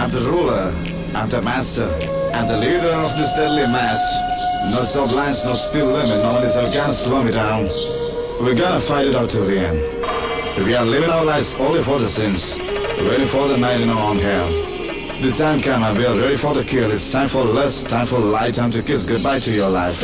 I'm the ruler, I'm the master, I'm the leader of this deadly mass. No sublines, no speed limit, no one is ever gonna slow me down. We're gonna fight it out till the end. We are living our lives only for the sins, ready for the night in our own hell. The time come and we are ready for the kill. It's time for lust, time for light, time to kiss goodbye to your life.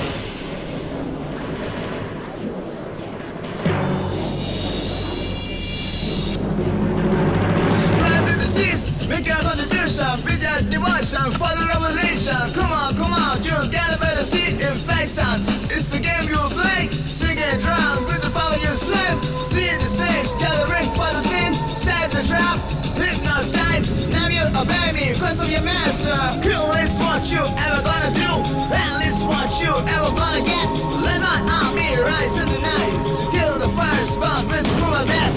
Spread the disease, make a contribution, be that devotion for the revelation. Come on, come on, you gotta better see infection. It's the game you play, sing and drown with the power you slave. See the stage, gathering for the sin, save the trap, hypnotize. Now you obey me, cause of your master. Kill is what you ever gonna do, hell is what you ever gonna get. Let my army rise in the night to kill the first bomb with cruel death.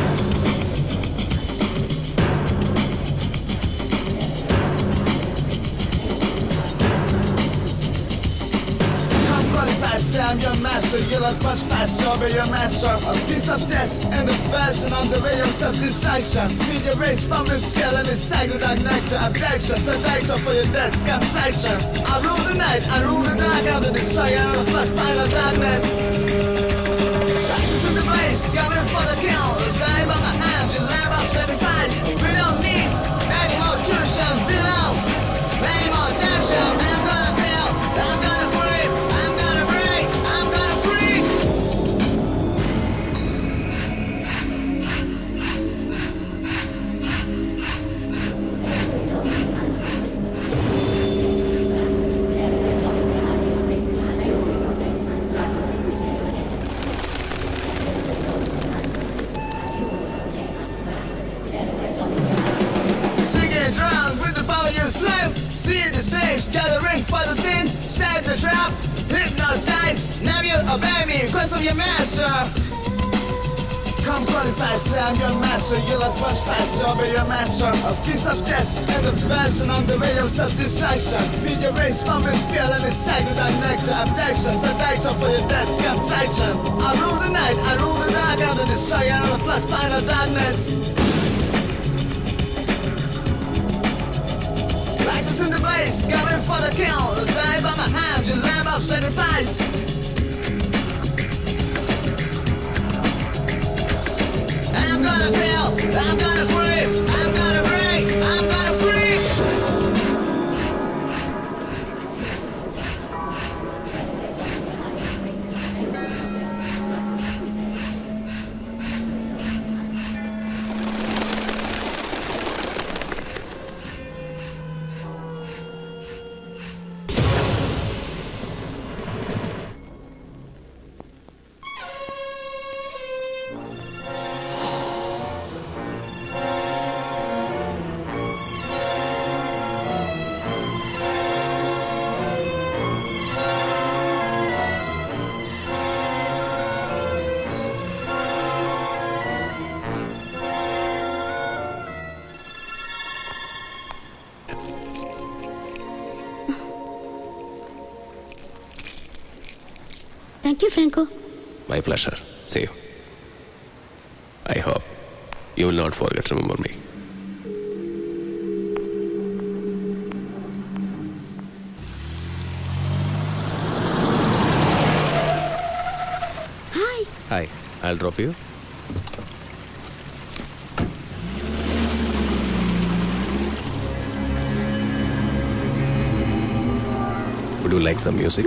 Come qualified, say I'm your master. You love much faster, be your master. A piece of death and the fashion on the way of self-distraction. Feed your race from with fear and it's cycle dark nectar. Abduction, seduction for your death, scantation. I rule the night, I rule the dark, I'm the destroyer of the final darkness. Practice in the place, coming for the kill. Die by my hand, you live up sacrifice. We don't need any more tuition, below. Many more tension, I'm gonna kill, I'm gonna free, I'm gonna break, I'm gonna free. Sing and drown with the power you slave. See the stage, gathering for the sin. Save the trap, hypnotize. Now you obey me, cause of your master. Come qualified, say I'm your master. You love much faster, be your master. Of kiss of death and of passion on the way of self-distraction. Feed your race, pump and feel and it's cycle that nectar. Abduction, seduction for your death, temptation. I rule the night, I rule the dark, I'm the destroyer of the flood, final darkness. Lights in the blaze, coming for the kill. Die by my hand, you lamb up sacrifice. I'm gonna kill, I'm gonna free, I'm gonna break, I'm gonna free. Thank you Franco My pleasure. See you. I hope you will not forget to remember me. Hi Hi, I'll drop you. Would you like some music?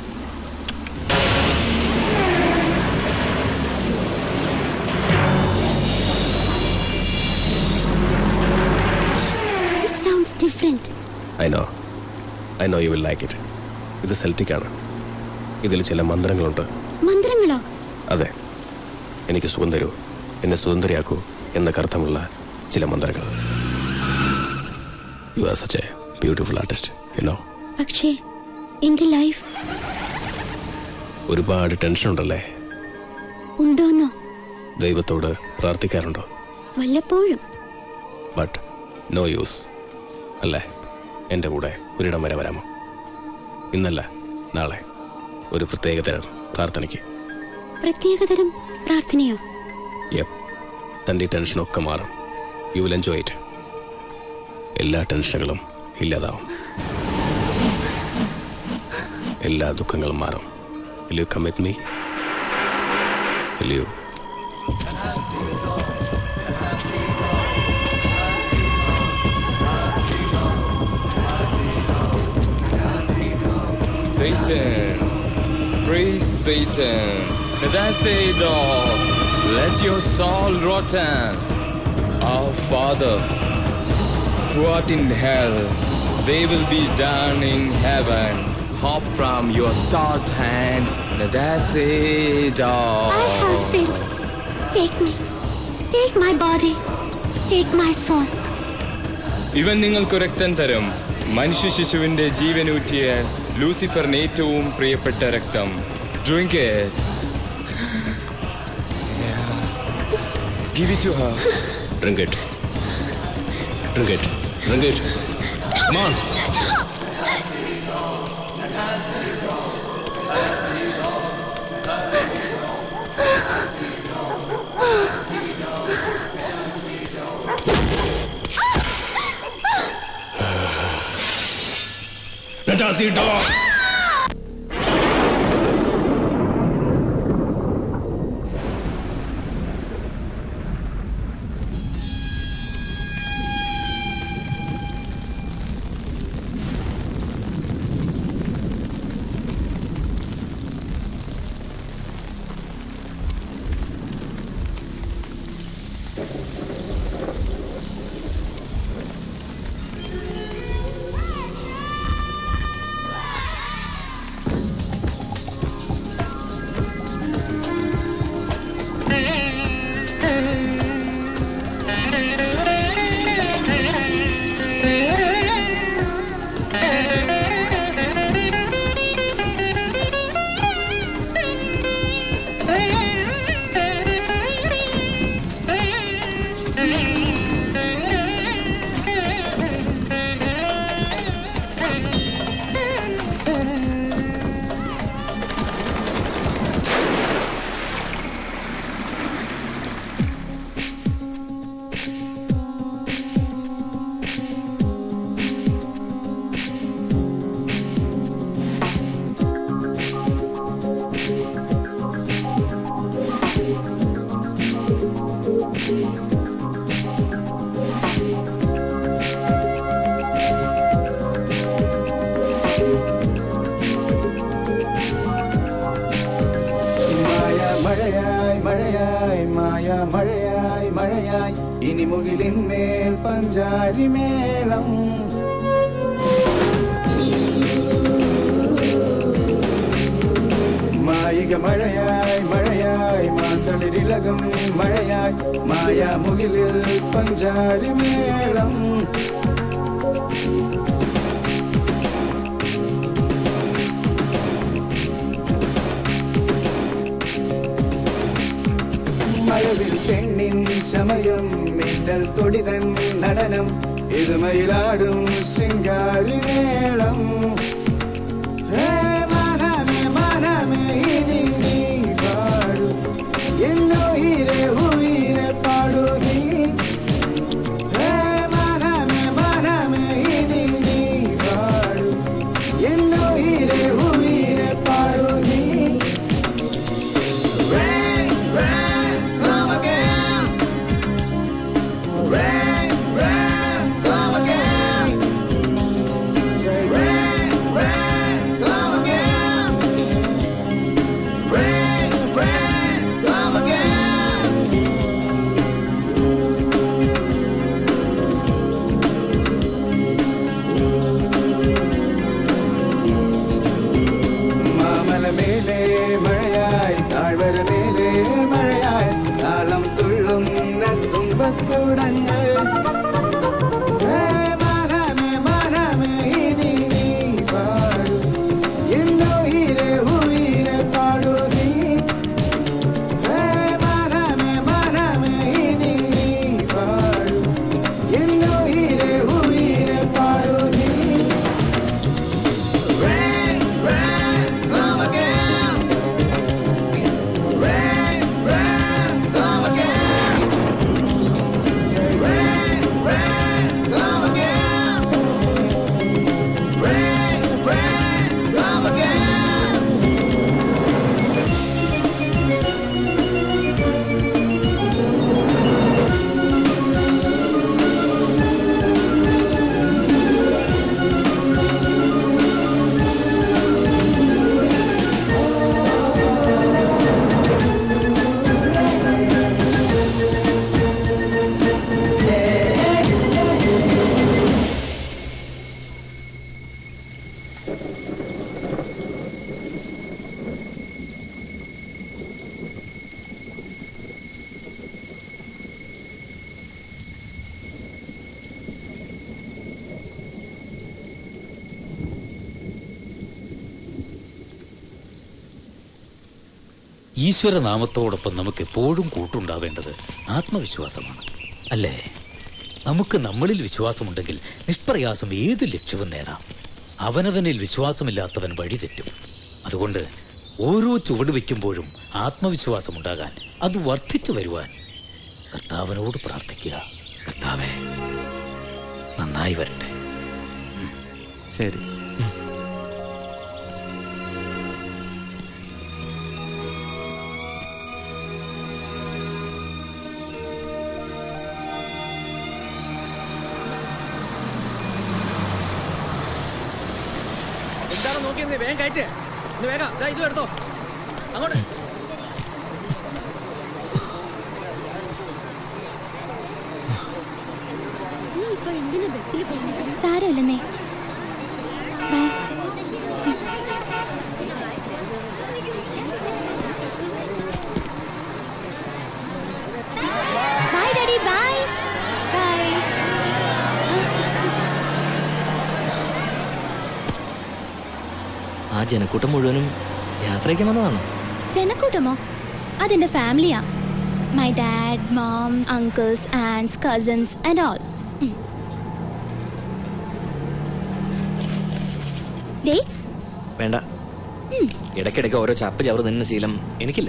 It sounds different I know I know you will like it ഇത് Celtic ആണ് ഇതിൽ ചില മന്ത്രങ്ങളുണ്ട് മന്ത്രങ്ങളോ അതെ എനിക്ക് സുഖം തരൂ എന്നെ സ്വതന്ത്രയാക്കൂ എന്നൊക്കെ അർത്ഥമുള്ള ചില മന്ത്രങ്ങൾ you are such a beautiful artist you know പക്ഷേ എന്റെ ലൈഫ് ഒരുപാട് ടെൻഷൻ ഉണ്ടല്ലേ ഉണ്ടോന്നോ ദൈവത്തോട് പ്രാർത്ഥിക്കാറുണ്ടോ വല്ലപ്പോഴും ബട്ട് നോ യൂസ് അല്ലേ എൻ്റെ കൂടെ ഒരിടം വരെ വരാമോ ഇന്നല്ല നാളെ ഒരു പ്രത്യേകതരം പ്രാർത്ഥനയ്ക്ക് പ്രത്യേകതരം പ്രാർത്ഥനയോ യപ്പ് തൻ്റെ ടെൻഷനൊക്കെ മാറും യു വിൽ എൻജോയ് ഇറ്റ് എല്ലാ ടെൻഷനുകളും ഇല്ലാതാവും എല്ലാ ദുഃഖങ്ങളും മാറും Will you come with me? Will you? Satan, praise Satan. That say dog, let your soul rotten. Our Father, who art in hell, they will be done in heaven. Hop from your thought hands. That say dog. I have sinned. Take me. Take my body. Take my soul. ഇവൻ നിങ്ങൾക്ക് രക്തം തരും മനുഷ്യ ശിശുവിന്റെ ജീവനൂറ്റിയ ലൂസിഫറിന് ഏറ്റവും പ്രിയപ്പെട്ട രക്തം drink give it to her Drink it. Drink it. Drink it. Come on. Let us eat dog. Maya മഴയായി മഴയായി മായ മഴയായി മഴയായി ഇനി മുകിലിന്മേൽ പഞ്ചാരി മേളം മായിക മഴയായി മഴയായി മാന്തളിരിളകും മഴയായി മായ മുകിലിൽ പഞ്ചാരി മേളം മഴവിൽ പെണ്ണിൻ ചമയം മിന്നൽ തൊടിതൻ നടനം ഇരുമയിലാടും ശിങ്കാരി മേളം ഹേ മനമേ മനമേ ഇനി നീ പാടു എന്നോയിരെ ഉയിരെ പാടു നീ ഹേ മനമേ മനമേ ഇനി നീ പാടു എന്നോയിരെ ഉയിരെ പാടു നീ Rain, rain, come again. Rain, rain, come again. Say rain, rain, come again. ഈശ്വരനാമത്തോടൊപ്പം നമുക്ക് എപ്പോഴും കൂട്ടുണ്ടാവേണ്ടത് ആത്മവിശ്വാസമാണ് അല്ലേ നമുക്ക് നമ്മളിൽ വിശ്വാസമുണ്ടെങ്കിൽ നിഷ്പ്രയാസം ഏത് ലക്ഷ്യവും നേടാം അവനവനിൽ വിശ്വാസമില്ലാത്തവൻ വഴിതെറ്റും അതുകൊണ്ട് ഓരോ ചുവട് വയ്ക്കുമ്പോഴും ആത്മവിശ്വാസമുണ്ടാകാൻ അത് വർദ്ധിച്ചു വരുവാൻ കർത്താവിനോട് പ്രാർത്ഥിക്കുക കർത്താവെ നന്നായി വരട്ടെ ശരി എന്താണ് നോക്കിയത് വേഗം കയറ്റ് ഇന്ന് വേഗം ദാ ഇതും എടുത്തോ അങ്ങോട്ട് സാരമില്ലെന്നേ bye bye daddy bye bye ആ ജനക്കൂട്ടം മുഴുവനും യാത്രയ്ക്ക് വന്നതാണോ ജനക്കൂട്ടമോ അതെന്റെ ഫാമിലിയാ my dad mom uncles aunts cousins and all that's വേണ്ട ഇടയ്ക്കിടയ്ക്ക് ഓരോ ചാപ്പ് ചവറ് തന്നെ ശീലം എനിക്കില്ല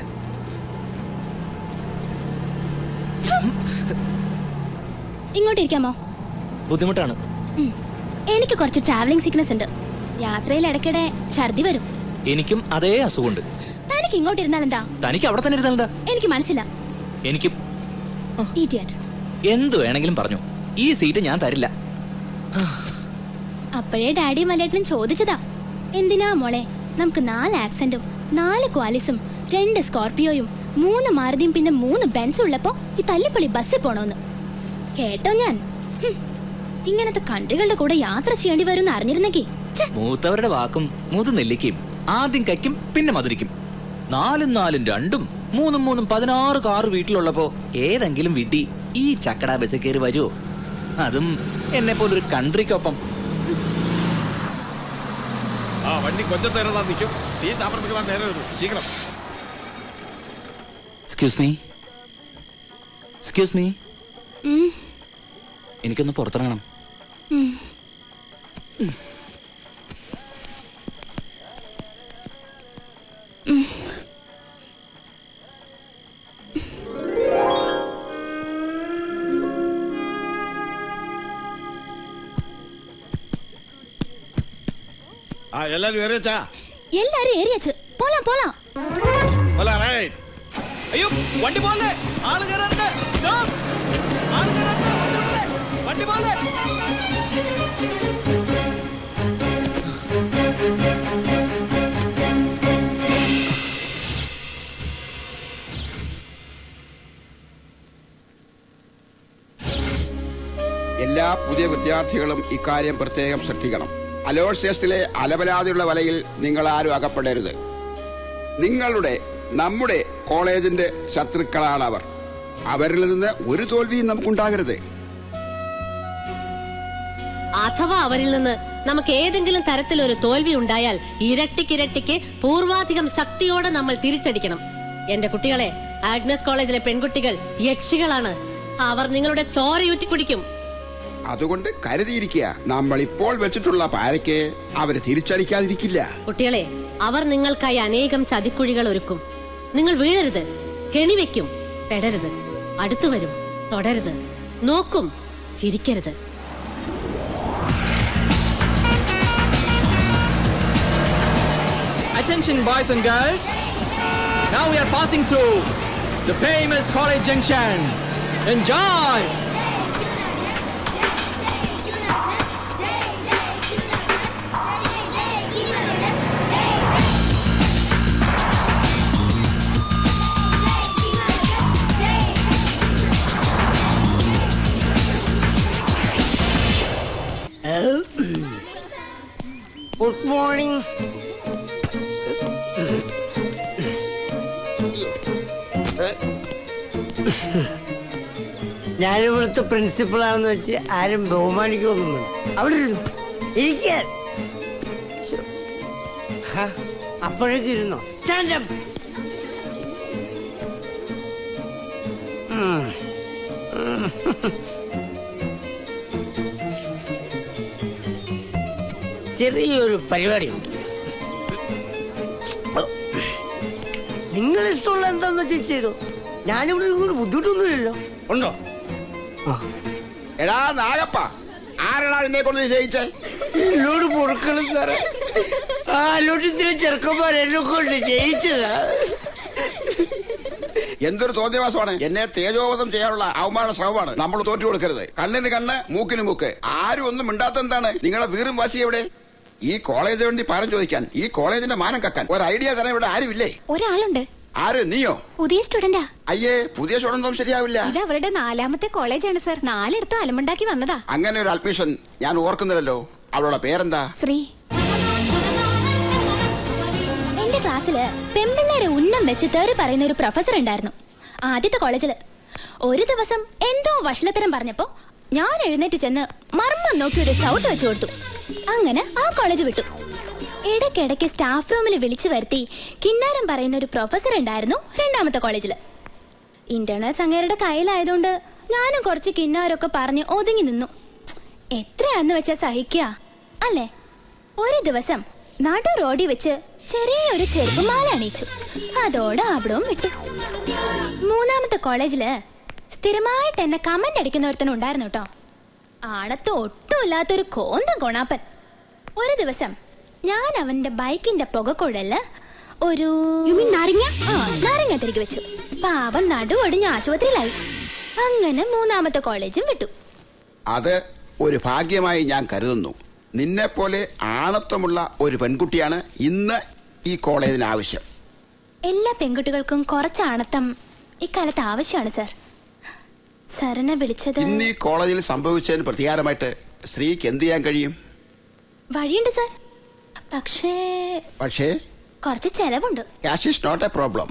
ഇങ്ങോട്ട് ഇരിക്കാമോ ബുദ്ധിമുട്ടാണ് ഉം. എനിക്ക് കുറച്ച് ട്രാവലിംഗ് സിക്നസ് ഉണ്ട് യാത്രയിൽ ഇടയ്ക്കിടെ ഛർദി വരും എനിക്കും അതേ അസുഖമുണ്ട് തനിക്ക് ഇങ്ങോട്ട് ഇരുന്നാൽ എന്താ തനിക്ക് അവിടെ തന്നെ ഇരുന്നാ എനിക്ക് മനസ്സില്ല എനിക്കും ഇഡിയറ്റ് എന്ത് വേണമെങ്കിലും പറഞ്ഞു ഈ സീറ്റ് ഞാൻ തരില്ല അപ്പോഴേ ഡാഡിയും മലേട്ടനും ചോദിച്ചതാ എന്തിനാ മോളെ നമുക്ക് നാല് ആക്സന്റും നാല് ക്വാലിസും രണ്ട് സ്കോർപിയോയും മൂന്ന് മാരുതിയും പിന്നെ മൂന്ന് ബെൻസും ഉള്ളപ്പോ ഈ തല്ലിപ്പൊളി ബസ്സിൽ പോണോന്ന് കേട്ടോ ഞാൻ ഹും. ഇങ്ങനത്തെ കണ്ടുകളുടെ കൂടെ യാത്ര ചെയ്യേണ്ടി വരും അറിഞ്ഞിരുന്നെങ്കിൽ മൂത്തവരുടെ വാക്കും മൂത്ത് നെല്ലിക്കയും ആദ്യം കയ്ക്കും പിന്നെ മധുരിക്കും നാലും നാലും രണ്ടും മൂന്നും മൂന്നും പതിനാറ് കാറ് വീട്ടിലുള്ളപ്പോ ഏതെങ്കിലും വിട്ടി ഈ ചക്കട ബസ് കയറി വരുമോ അതും എന്നെ പോലൊരു കൺട്രിക്കൊപ്പം ആ വണ്ടി കൊഞ്ചം നേരം താൻ നിൽക്കും ഈ സാമ്പത്തിക താൻ നേരെ വരും ശീഘ്രം എക്സ്ക്യൂസ് മീ എക്സ്ക്യൂസ് മീ എനിക്കൊന്ന് പുറത്തിറങ്ങണം ആ എല്ലാരും ഏറിയച്ചാ എല്ലാരും ഏറിയച്ച് പോലാം പോലാം അയ്യോ വണ്ടി പോലെ ആള് കയറാറുണ്ട് Stop! ആള് കയറാറുണ്ട് വണ്ടി പോലെ എല്ലാ പുതിയ വിദ്യാർത്ഥികളും ഇക്കാര്യം പ്രത്യേകം ശ്രദ്ധിക്കണം അലോഷ്യസിലെ അലപരാതിയുള്ള വലയിൽ നിങ്ങൾ ആരും അകപ്പെടരുത് നിങ്ങളുടെ നമ്മുടെ കോളേജിന്റെ ശത്രുക്കളാണ് അവർ അവരിൽ നിന്ന് ഒരു തോൽവിയും നമുക്കുണ്ടാകരുത് അഥവാ അവരിൽ നിന്ന് നമുക്ക് ഏതെങ്കിലും തരത്തിലൊരു തോൽവി ഉണ്ടായാൽ ഇരട്ടിക്കിരട്ടിക്ക് പൂർവാധികം ശക്തിയോടെ നമ്മൾ തിരിച്ചടിക്കണം എന്റെ കുട്ടികളെ ആഗ്നസ് കോളേജിലെ പെൺകുട്ടികൾ യക്ഷികളാണ് അവർ നിങ്ങളുടെ ചോരയൂറ്റി കുടിക്കും അതുകൊണ്ട് കരുതിയിരിക്കുക നമ്മൾ ഇപ്പോൾ വെച്ചിട്ടുള്ള പാരയ്ക്ക് അവർ തിരിച്ചടിക്കാതിരിക്കില്ല കുട്ടികളെ അവർ നിങ്ങൾക്കായി അനേകം ചതിക്കുഴികൾ ഒരുക്കും നിങ്ങൾ വീഴരുത് കെണിവെക്കും പെടരുത് അടുത്തു വരും തൊടരുത് നോക്കും ചിരിക്കരുത് Attention, boys and girls. Now we are passing through the famous College Junction. Enjoy! Good morning ഞാനിവിടുത്തെ പ്രിൻസിപ്പളാണെന്ന് വെച്ച് ആരും ബഹുമാനിക്കൊന്നും വേണ്ട അവിടെ ഇരുന്നു ഇരിക്കാൻ ശ്ശോ. ഹ, അപ്പോഴേക്ക് ഇരുന്നോ സ്റ്റാൻഡപ്പ് ഉം. ഉം. ചെറിയൊരു പരിപാടിയുണ്ട് നിങ്ങൾ ഇഷ്ടമുള്ള എന്താന്ന് വെച്ചാൽ ചെയ്തു ഞാനിവിടെ ഇങ്ങോട്ട് ബുദ്ധിമുട്ടൊന്നുമില്ലല്ലോ ഉണ്ടോ എടാ നാഗപ്പ ആരാടാ നിന്നെ കൊണ്ട് ജയിച്ചേ എന്നോട് പൊറുക്കണം സാറേ ആ അലോട്ടത്തിലെ ചെറുക്കന്മാർ എന്നെ കൊണ്ട് ജയിച്ചതാ എന്തൊരു തോന്നിയവാസമാണ് എന്നെ തേജോവധം ചെയ്യാനുള്ള അവമാന ശ്രമമാണ് നമ്മൾ തോറ്റു കൊടുക്കരുത് കണ്ണിന് കണ്ണ് മൂക്കിന് മൂക്ക് ആരും ഒന്നും മിണ്ടാത്ത എന്താണ് നിങ്ങളെ വീറും വാശി എവിടെ ഈ കോളേജിന് വേണ്ടി പാരം ചോദിക്കാൻ ഈ കോളേജിന്റെ മാനം കക്കാൻ ഒരു ഐഡിയ തരാൻ ഇവിടെ ആരുമില്ലേ ഒരാളുണ്ട് ആര് നീയോ പുതിയ സ്റ്റുഡന്റാ അയ്യേ പുതിയ സ്റ്റുഡന്റും ശരിയാവില്ല ഇത് അവളുടെ നാലാമത്തെ കോളേജാണ് സർ നാലിടത്ത് അലമുണ്ടാക്കി വന്നതാ അങ്ങനെ ഒരു അഡ്മിഷൻ ഞാൻ ഓർക്കുന്നില്ലല്ലോ അവളുടെ പേരെന്താ ശ്രീ എന്റെ ക്ലാസ്സില് പെമ്പിള്ളേരെ ഉന്നം വെച്ച് തേറി പറയുന്ന ഒരു പ്രൊഫസർ ഉണ്ടായിരുന്നു ആദ്യത്തെ കോളേജില് ഒരു ദിവസം എന്തോ വഷളത്തരം പറഞ്ഞപ്പോ ഞാൻ എഴുന്നേറ്റ് ചെന്ന് മർമ്മം നോക്കി ഒരു ചവിട്ട് വെച്ചു കൊടുത്തു അങ്ങനെ ആ കോളേജ് വിട്ടു ഇടയ്ക്കിടയ്ക്ക് സ്റ്റാഫ് റൂമിൽ വിളിച്ചു വരുത്തി കിന്നാരം പറയുന്ന ഒരു പ്രൊഫസർ ഉണ്ടായിരുന്നു രണ്ടാമത്തെ കോളേജില് ഇന്റേണൽസ് അങ്ങേരുടെ കയ്യിലായതുകൊണ്ട് ഞാനും കുറച്ച് കിന്നാരൊക്കെ പറഞ്ഞ് ഒതുങ്ങി നിന്നു എത്രയാന്ന് വെച്ചാ സഹിക്കുക അല്ലേ ഒരു ദിവസം നടു റോഡിൽ വെച്ച് ചെറിയൊരു ചെരുപ്പുമാല അണിയിച്ചു അതോടെ അവിടവും വിട്ടു മൂന്നാമത്തെ കോളേജില് സ്ഥിരമായിട്ട് എന്നെ കമന്റ് അടിക്കുന്ന ഒരുത്തനുണ്ടായിരുന്നു കേട്ടോ ആണത്ത് ഒട്ടുമില്ലാത്തൊരു കോന്തം കൊണാപ്പൻ ഒരു ദിവസം ഞാൻ അവന്റെ ബൈക്കിന്റെ പുകക്കുഴല് ഒരു നാരങ്ങ ആ നാരങ്ങ തിരികെ വെച്ചു പാവം നടുവൊടിഞ്ഞ് ആശുപത്രിയിലായി അങ്ങനെ മൂന്നാമത്തെ കോളേജും വിട്ടു അത് ഒരു ഭാഗ്യമായി ഞാൻ കരുതുന്നു നിന്നെ പോലെ ആണത്വമുള്ള ഒരു പെൺകുട്ടിയാണ് ഇന്ന് ഈ കോളേജിന് ആവശ്യം എല്ലാ പെൺകുട്ടികൾക്കും കുറച്ച് ആണത്തം ഇക്കാലത്ത് ആവശ്യമാണ് സർ സാറിനെ വിളിച്ചത് ഇന്ന് ഈ കോളേജിൽ സംഭവിച്ചതിന് പ്രതികാരമായിട്ട് സ്ത്രീക്ക് എന്ത് ചെയ്യാൻ കഴിയും വഴിയുണ്ട് സർ പക്ഷേ പക്ഷേ കുറച്ച് ചെലവുണ്ട് cash is not a problem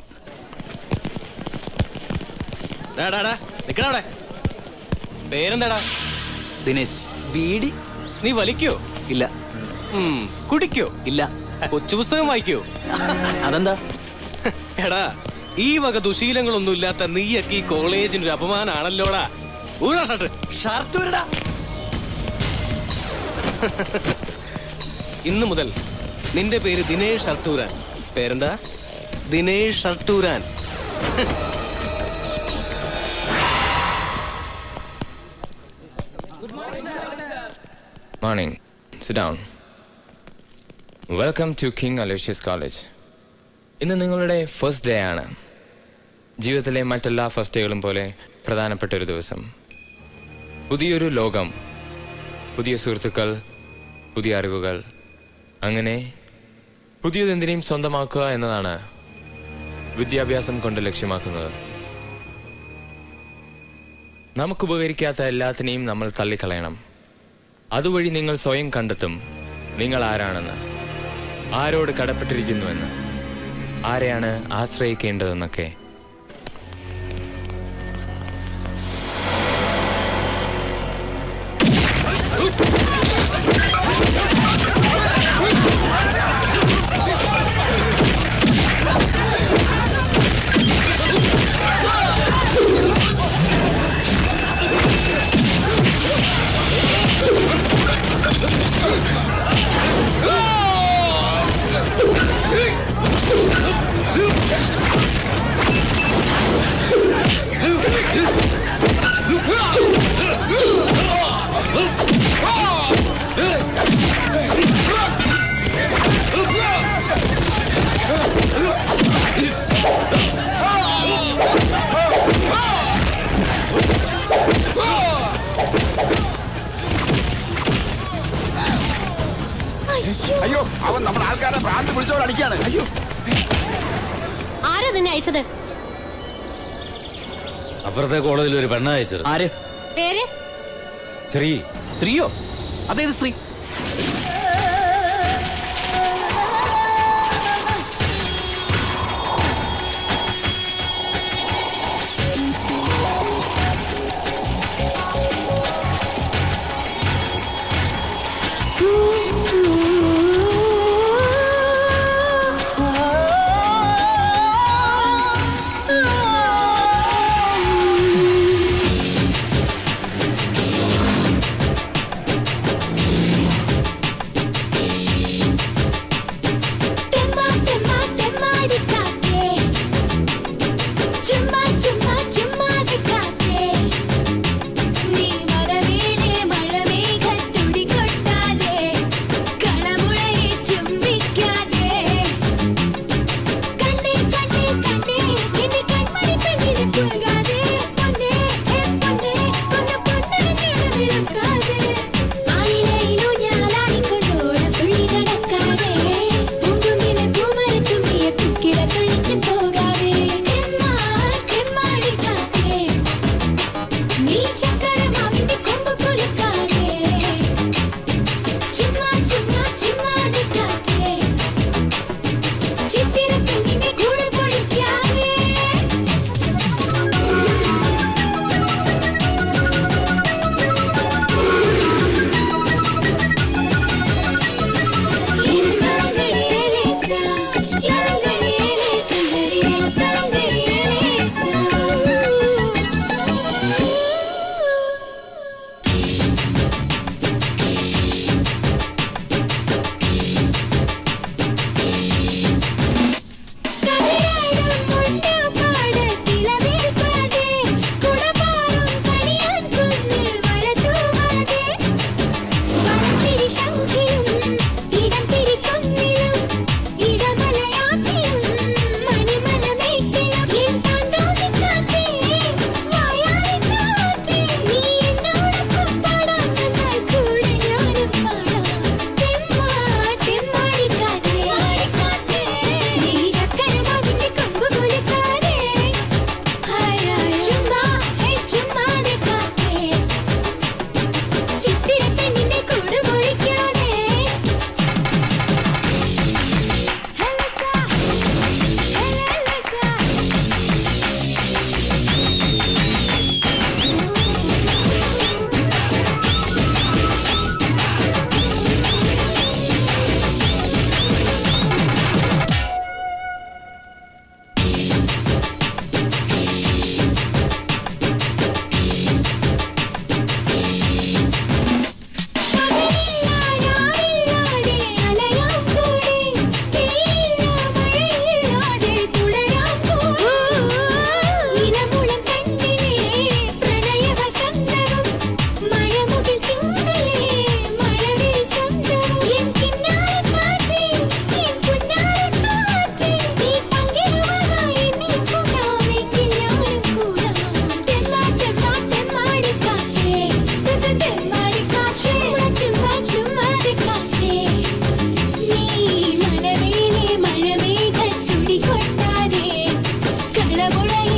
ഡാ, ഡാ, ഡാ, നിക്കടാ അവിടെ. പേരെന്താടാ ദിനേശ് ബീഡി നീ വലിക്കോ ഇല്ല ഉം, കുടിക്കോ ഇല്ല കൊച്ചു പുസ്തകം വായിക്കോ അതെന്താ എടാ ഈ വക ദുശീലങ്ങളൊന്നും ഇല്ലാത്ത നീയൊക്കെ ഈ കോളേജിന് ഒരു അപമാനാണല്ലോടാ ഊരാ ഷർട്ട് ഷർട്ട് ഊരടാ ഇന്നു മുതൽ നിന്റെ പേര് ദിനേഷ് ഷർട്ടൂരാൻ പേരെന്താ ദിനേഷ് ഷർട്ടൂരാൻ Morning. Sit down. Welcome to King Aloysius college ഇന്ന് നിങ്ങളുടെ ഫസ്റ്റ് ഡേ ആണ് ജീവിതത്തിലെ മറ്റെല്ലാ ഫസ്റ്റ് ഡേകളും പോലെ പ്രധാനപ്പെട്ട ഒരു ദിവസം പുതിയൊരു ലോകം പുതിയ സുഹൃത്തുക്കൾ പുതിയ അറിവുകൾ അങ്ങനെ പുതിയതെന്തിനേയും സ്വന്തമാക്കുക എന്നതാണ് വിദ്യാഭ്യാസം കൊണ്ട് ലക്ഷ്യമാക്കുന്നത് നമുക്ക് ഉപകരിക്കാത്ത എല്ലാത്തിനെയും നമ്മൾ തള്ളിക്കളയണം അതുവഴി നിങ്ങൾ സ്വയം കണ്ടെത്തും നിങ്ങൾ ആരാണെന്ന് ആരോട് കടപ്പെട്ടിരിക്കുന്നുവെന്ന് ആരെയാണ് ആശ്രയിക്കേണ്ടതെന്നൊക്കെ അയ്യോ അവൻ നമ്മുടെ ആൾക്കാരെ ഭ്രാന്ത് പിടിച്ചവൻ അടിക്കാണ് അയ്യോ ആരാ നിന്നെ അയച്ചത് അപ്പുറത്തെ കോളേജിൽ ഒരു പെണ്ണ അയച്ചത് ആര് പേര് ശ്രീ ശ്രീയോ അതേത് സ്ത്രീ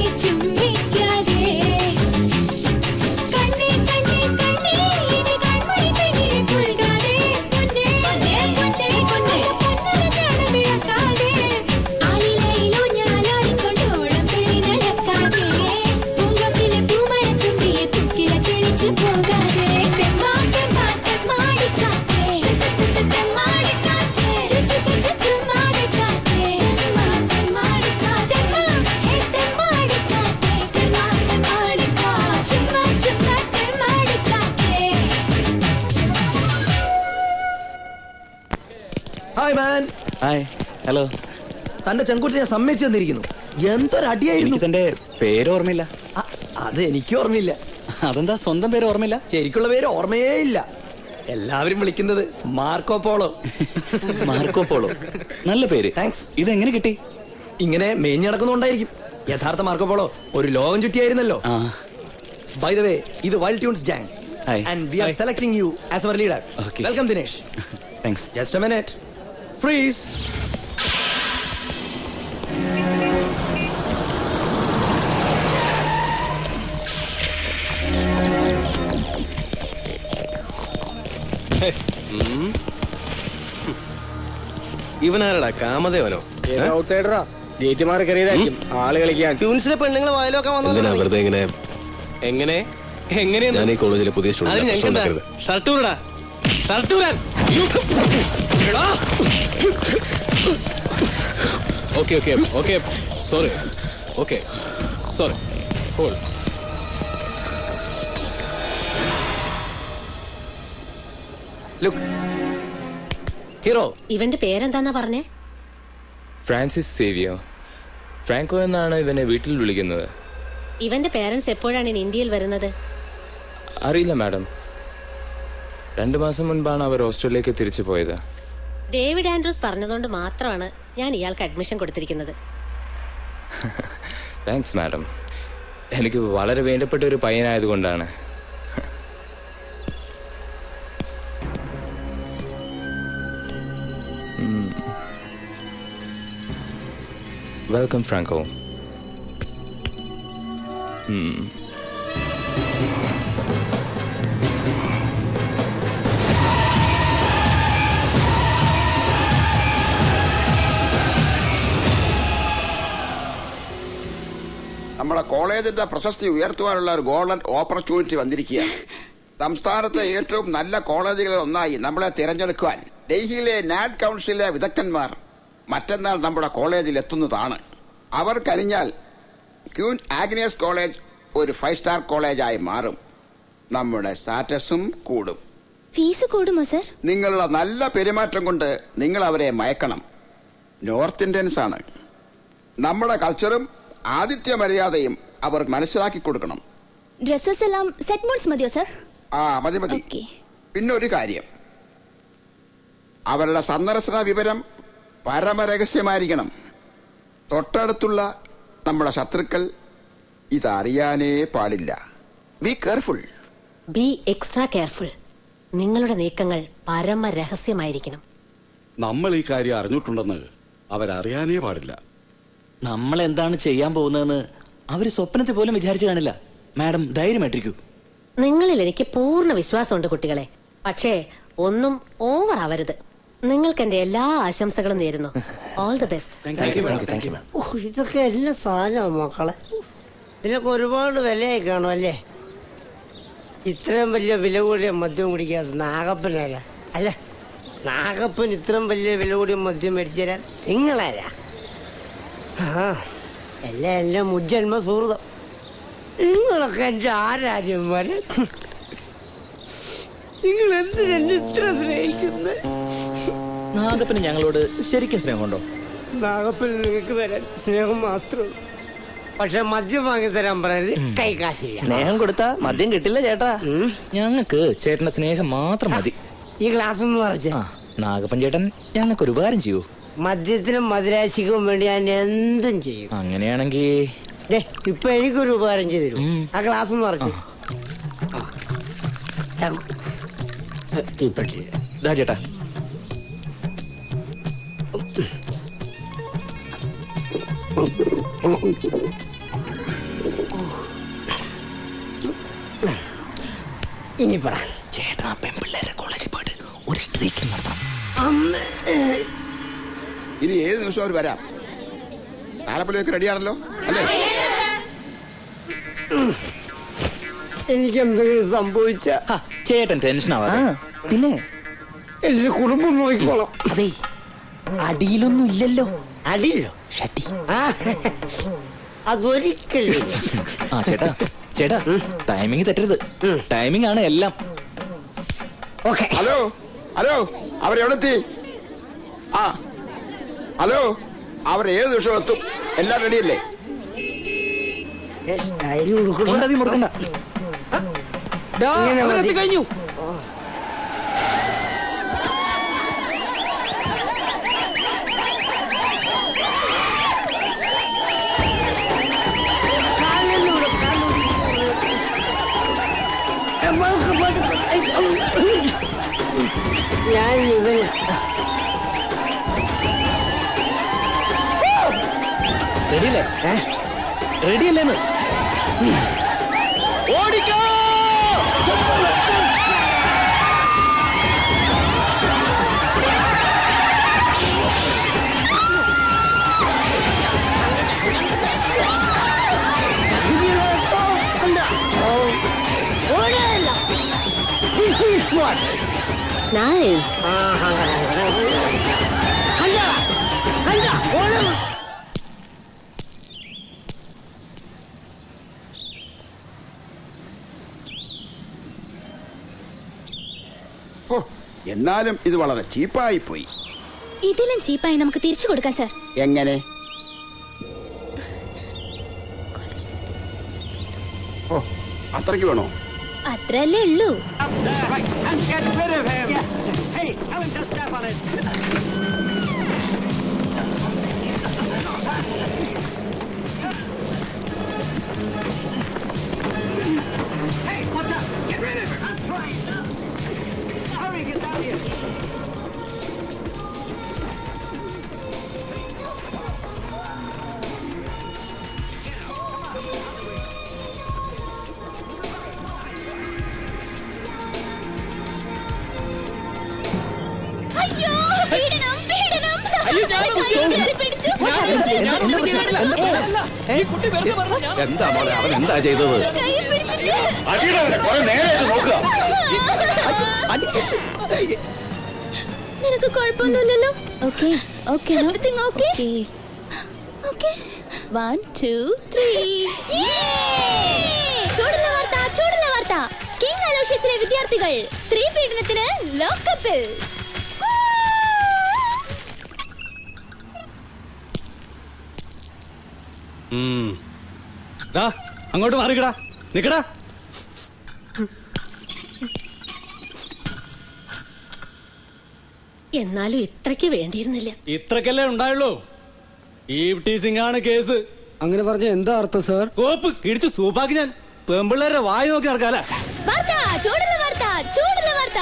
ചുംബിക്കാതെ കണ്ണേ കണ്ണേ കണ്ണേ ഇനി കൺമണി പെണ്ണിനെ പുൽകാതെ പൊന്നേ പൊന്നേ പൊന്നേ പൊന്നേ പൊന്നരഞ്ഞാണ് വിളക്കാതെ ആലിലയിലോ ഞാലാടിക്കൊണ്ട് ഓളം തുള്ളി നടക്കാതെ പൂങ്കപ്പിലെ പൂമരത്തുമ്പിയെ പുക്കില തെളിച്ചു പോകാതെ തെമ്മാ തെമ്മാ തെമ്മാടിക്കാറ്റേ തെമ്മാടിക്കാറ്റേ ചു ചു ചു ചു ചുമ്മാടിക്കാറ്റേ തെമ്മാ തെമ്മാടിക്കാറ്റേ ഹേ തെമ്മാടിക്കാറ്റേ തെമ്മാ തെമ്മാടിക്കാ ചുമ്മാ ചുമ്മാ തെമ്മാടിക്കാറ്റേ ഹായ് മാൻ ഹായ് ഹലോ തന്റെ ചെങ്കുട്ടി ഞാൻ സമ്മതിച്ചു തന്നിരിക്കുന്നു എന്തൊരടിയായിരുന്നു തന്റെ പേര് ഓർമ്മയില്ല അത് എനിക്ക് ഓർമ്മയില്ല അതെന്താ സ്വന്തം പേര് ഓർമ്മയില്ല ശരിക്കുള്ള പേര് ഓർമ്മയേ ഇല്ല എല്ലാവരും വിളിക്കുന്നത് മാർക്കോ പോളോ മാർക്കോ പോളോ നല്ല പേര് താങ്ക്സ് ഇതെങ്ങനെ കിട്ടി ഇങ്ങനെ മേഞ്ഞു നടക്കുന്നുണ്ടായിരിക്കും യഥാർത്ഥ മാർക്കോ പോളോ ഒരു ലോകം ചുറ്റിയായിരുന്നല്ലോ ബൈ ദ വേ ഇത് wild tunes gang and we are selecting you as our leader welcome Dinesh thanks just a minute freeze ഉം. ഇവനാരടാ കാമദേവനോ ഔട്ട്സൈഡറാ ഗേറ്റ് മാറി കയറിയതായിരിക്കും ആള് കളിക്കാൻ ട്യൂൺസിലെ പെണ്ണുങ്ങൾ വയലൊക്കെ എന്തിനാ വെറുതെ ഇങ്ങനെ എങ്ങനെ എങ്ങനെയാണ് ഞാൻ ഈ കോളേജിലെ പുതിയ അതിന് സ്റ്റുഡന്റ് പ്രശ്നം ഞങ്ങൾക്ക് ഉണ്ടാക്കരുത് ഷർട്ട് ഊരടാ ഷർട്ട് ഊരാൻ എടാ. Okay okay okay sorry okay sorry whole look hero ഇവന്റെ പേരെന്താന്നാ പറഞ്ഞേ ഫ്രാൻസിസ് സേവിയോ ഫ്രാങ്കോ എന്നാണ് ഇവനെ വീട്ടിൽ വിളിക്കുന്നത് ഇവന്റെ പേരൻസ് എപ്പോഴാണ് ഇനി ഇന്ത്യയിൽ വരുന്നത് അറിയില്ല മാഡം രണ്ടു മാസം മുൻപാണ് അവർ ഓസ്ട്രേലിയക്ക് തിരിച്ചു പോയത് ഡേവിഡ് ആൻഡ്രൂസ് പറഞ്ഞതുകൊണ്ട് മാത്രമാണ് ഞാൻ ഇയാൾക്ക് അഡ്മിഷൻ കൊടുത്തിരിക്കുന്നത് താങ്ക്സ് മാഡം എനിക്ക് വളരെ വേണ്ടപ്പെട്ട ഒരു പയ്യനായതുകൊണ്ടാണ് വെൽക്കം ഫ്രാങ്കോ നമ്മുടെ കോളേജിന്റെ പ്രശസ്തി ഉയർത്തുവാനുള്ള ഒരു ഗോൾഡൻ ഓപ്പർച്യൂണിറ്റി വന്നിരിക്കുകയാണ് സംസ്ഥാനത്തെ ഏറ്റവും നല്ല കോളേജുകളിൽ ഒന്നായി നമ്മളെ തിരഞ്ഞെടുക്കുവാൻ ഡൽഹിയിലെ നാഡ് കൗൺസിലെ വിദഗ്ധന്മാർ മറ്റന്നാൾ നമ്മുടെ കോളേജിൽ എത്തുന്നതാണ് അവർ കഴിഞ്ഞാൽ ക്യൂൻ ആഗ്നേസ് കോളേജ് ഒരു ഫൈവ് സ്റ്റാർ കോളേജായി മാറും നമ്മുടെ സ്റ്റാറ്റസും കൂടും ഫീസ് കൂടുമോ സർ നിങ്ങളുടെ നല്ല പെരുമാറ്റം കൊണ്ട് നിങ്ങൾ അവരെ മയക്കണം നോർത്ത് ഇന്ത്യൻസ് ആണ് നമ്മുടെ കൾച്ചറും ആതിഥ്യ മര്യാദയും അവർ മനസ്സിലാക്കി കൊടുക്കണം ഡ്രസ്സസ് എല്ലാം സെറ്റ് മോഡ്സ് മതിയോ സർ ആ മതി മതി പിന്നെ ഒരു കാര്യം അവരുടെ സന്ദർശന വിവരം പരമരഹസ്യമായിരിക്കണം തൊട്ടടുത്തുള്ള നമ്മുടെ ശത്രുക്കൾ ഇതറിയാനേ പാടില്ല be careful be extra careful നിങ്ങളുടെ നീക്കങ്ങൾ പരമ രഹസ്യമായിരിക്കണം നമ്മൾ ഈ കാര്യം അറിഞ്ഞിട്ടുണ്ടെന്ന് അവരറിയാനേ പാടില്ല നമ്മൾ എന്താണ് ചെയ്യാൻ പോകുന്നതെന്ന് അവര് സ്വപ്നത്തിൽ പോലും വിചാരിച്ചു കാണില്ല മാഡം ധൈര്യമായിട്ടിരിക്കൂ നിങ്ങളിൽ എനിക്ക് പൂർണ്ണ വിശ്വാസമുണ്ട് കുട്ടികളെ പക്ഷേ ഒന്നും ഓവർ ആവരുത് നിങ്ങൾക്ക് എന്റെ എല്ലാ ആശംസകളും നേരുന്നു ഓൾ ദി ബെസ്റ്റ് ഓ, ഇതൊക്കെ എല്ലാ സാധനമാണ് മക്കളെ ഇതിനൊക്കെ ഒരുപാട് വിലയായി കാണും അല്ലേ ഇത്രയും വലിയ വില കൂടിയ മദ്യം കുടിക്കാതെ നാഗപ്പനാരാ അല്ല നാഗപ്പൻ ഇത്രയും വലിയ വില കൂടിയ മദ്യം മേടിച്ചു തരാൻ നിങ്ങളാരാ ആ എല്ലാം എല്ലാം മുജ്ജന്മ സുഹൃതം നിങ്ങളൊക്കെ എൻ്റെ ആരാര്യന്മാര് നിങ്ങൾ എന്തിനെന്നെ ഇത്ര സ്നേഹിക്കുന്നത് നാഗപ്പന് ഞങ്ങളോട് ശരിക്കും സ്നേഹമുണ്ടോ നാഗപ്പൻ നിങ്ങൾക്ക് തരാൻ സ്നേഹം മാത്രമേ ഉള്ളൂ. പക്ഷെ മദ്യം വാങ്ങി തരാൻ പറയുന്നത് കൈ കാശില്ല സ്നേഹം കൊടുത്താ മദ്യം കിട്ടില്ല ചേട്ടാ ഞങ്ങൾക്ക് ചേട്ടന്റെ സ്നേഹം മാത്രം മതി ഈ ഗ്ലാസ് ഒന്ന് മറിച്ച് നാഗപ്പൻ ചേട്ടൻ ഞങ്ങൾക്ക് ഒരു ഉപകാരം ചെയ്യൂ മദ്യത്തിനും മധുരാശിക്കും വേണ്ടി ഞാൻ എന്തും ചെയ്യും അങ്ങനെയാണെങ്കിൽ ദേ, ഇപ്പൊ എനിക്കൊരു ഉപകാരം ചെയ്തു തരും ആ ഗ്ലാസ് ഒന്ന് മറിച്ച് തീപ്പെട്ടി ഇതാ ചേട്ടാ ഇനി പറ ചേട്ടൻ ആ പെൺപിള്ളേരെ കോളേജിൽ പോയിട്ട് ഒരു സ്ട്രീക്ക് നടത്തണം ഇനി ഏത് നിമിഷം അവർ വരാം ആലപ്പുഴയൊക്കെ റെഡിയാണല്ലോ അല്ലേ എനിക്ക് എന്തെങ്കിലും സംഭവിച്ച ചേട്ടൻ ടെൻഷൻ ആവാതെ പിന്നെ എന്റെ കുടുംബം നോക്കിക്കോളാം അതെ അടിയിലൊന്നും ഇല്ലല്ലോ അടിയില്ലോ ഷട്ടി ആ, അതൊരിക്കലും ആ ചേട്ടാ ചേട്ടാ ടൈമിംഗ് തെറ്റരുത് ടൈമിംഗ് ആണ് എല്ലാം ഓക്കെ ഹലോ ഹലോ അവരെവിടെ എത്തി ആ ഹലോ അവർ ഏത് നിമിഷം എത്തും എല്ലാം റെഡിയല്ലേ മുണ്ടതി മുറുക്കണ്ട ഇങ്ങനെ മതി. കഴിഞ്ഞു കാലിലൂടെ, കാലിലൂടെ. എമ്മൾക്ക് പതുക്കെ. ഐ, ഔ. ഞാൻ ഇവന് റെഡിയല്ലേ റെഡിയല്ലേന്ന് ഓടിക്കോ നൈസ് ഓ എന്നാലും ഇത് വളരെ ചീപ്പായി പോയി ഇതിലും ചീപ്പായി നമുക്ക് തിരിച്ചു കൊടുക്കാം സാർ എങ്ങനെ ഓ അത്രയ്ക്ക് വേണോ അത്രല്ലേ ഉള്ളൂ അയ്യോ പീഡനം പീഡനം കയ്യിൽ കയറി പിടിച്ചു. എന്താ മോളെ അവൻ എന്താ ചെയ്തത് കയ്യിൽ പിടിച്ചിട്ട് അടിയുടെ കുറെ നേരെയായിട്ട് നോക്കുക നിനക്ക് കുഴപ്പമൊന്നുമില്ലല്ലോ okay okay everything okay okay one two three ചൂടുള്ള വാർത്ത ചൂടുള്ള വാർത്ത കിങ് അലോഷ്യസിലെ വിദ്യാർത്ഥികൾ സ്ത്രീ പീഡനത്തിന് ലോക്കപ്പിൽ അങ്ങോട്ട് മാറിക്കടാ നിക്കടാ എന്നാലും ഇത്രയ്ക്ക് വേണ്ടിയിരുന്നില്ല ഇത്രക്കല്ലേ ഉണ്ടായുള്ളൂ ഈ ടീസിംഗ് ആണ് കേസ് അങ്ങനെ പറഞ്ഞ എന്താ അർത്ഥം സാർ കോപ്പ് ഇടിച്ച് സൂപ്പാക്കി ഞാൻ പെമ്പിള്ളേരെ വായി നോക്കി നടക്കാല വാർത്ത ചൂടുള്ള വാർത്ത ചൂടുള്ള വാർത്ത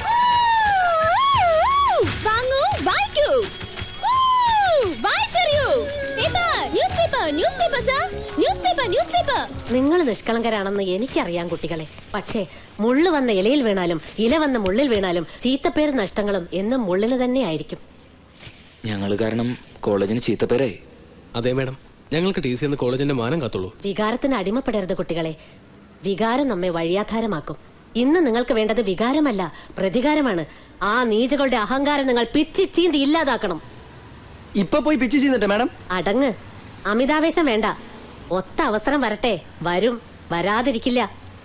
വാങ്ങൂ വായിക്കൂ വായിച്ചറിയൂ paper news paper news paper sir news paper news paper നിങ്ങൾ നിഷ്കളങ്കരാണെന്ന് എനിക്കറിയാം കുട്ടികളെ പക്ഷേ മുള്ളു വന്ന ഇലയിൽ വീണാലും ഇല വന്ന മുള്ളിൽ വീണാലും ചീത്തപ്പേര് നഷ്ടങ്ങളും എന്നും മുള്ളിന് തന്നെ ആയിരിക്കും ഞങ്ങൾ കാരണം കോളേജിന് ചീത്തപ്പേരായി അതെ മാഡം ഞങ്ങൾക്ക് ടി സി എന്ന് കോളേജിന്റെ മാനം കാത്തുള്ളൂ വികാരത്തിന് അടിമപ്പെടരുത് കുട്ടികളെ വികാരം നമ്മെ വഴിയാധാരമാക്കും ഇന്ന് നിങ്ങൾക്ക് വേണ്ടത് വികാരമല്ല പ്രതികാരമാണ് ആ നീചകളുടെ അഹങ്കാരം നിങ്ങൾ പിച്ചി ചീന്തി ഇല്ലാതാക്കണം ഇപ്പൊ പോയി പിച്ച് ചെയ്യുന്നുണ്ട് മാഡം അടങ്ങ് അമിതാവേശം വേണ്ട ഒത്ത അവസരം വരട്ടെ വരും വരാതിരിക്കില്ല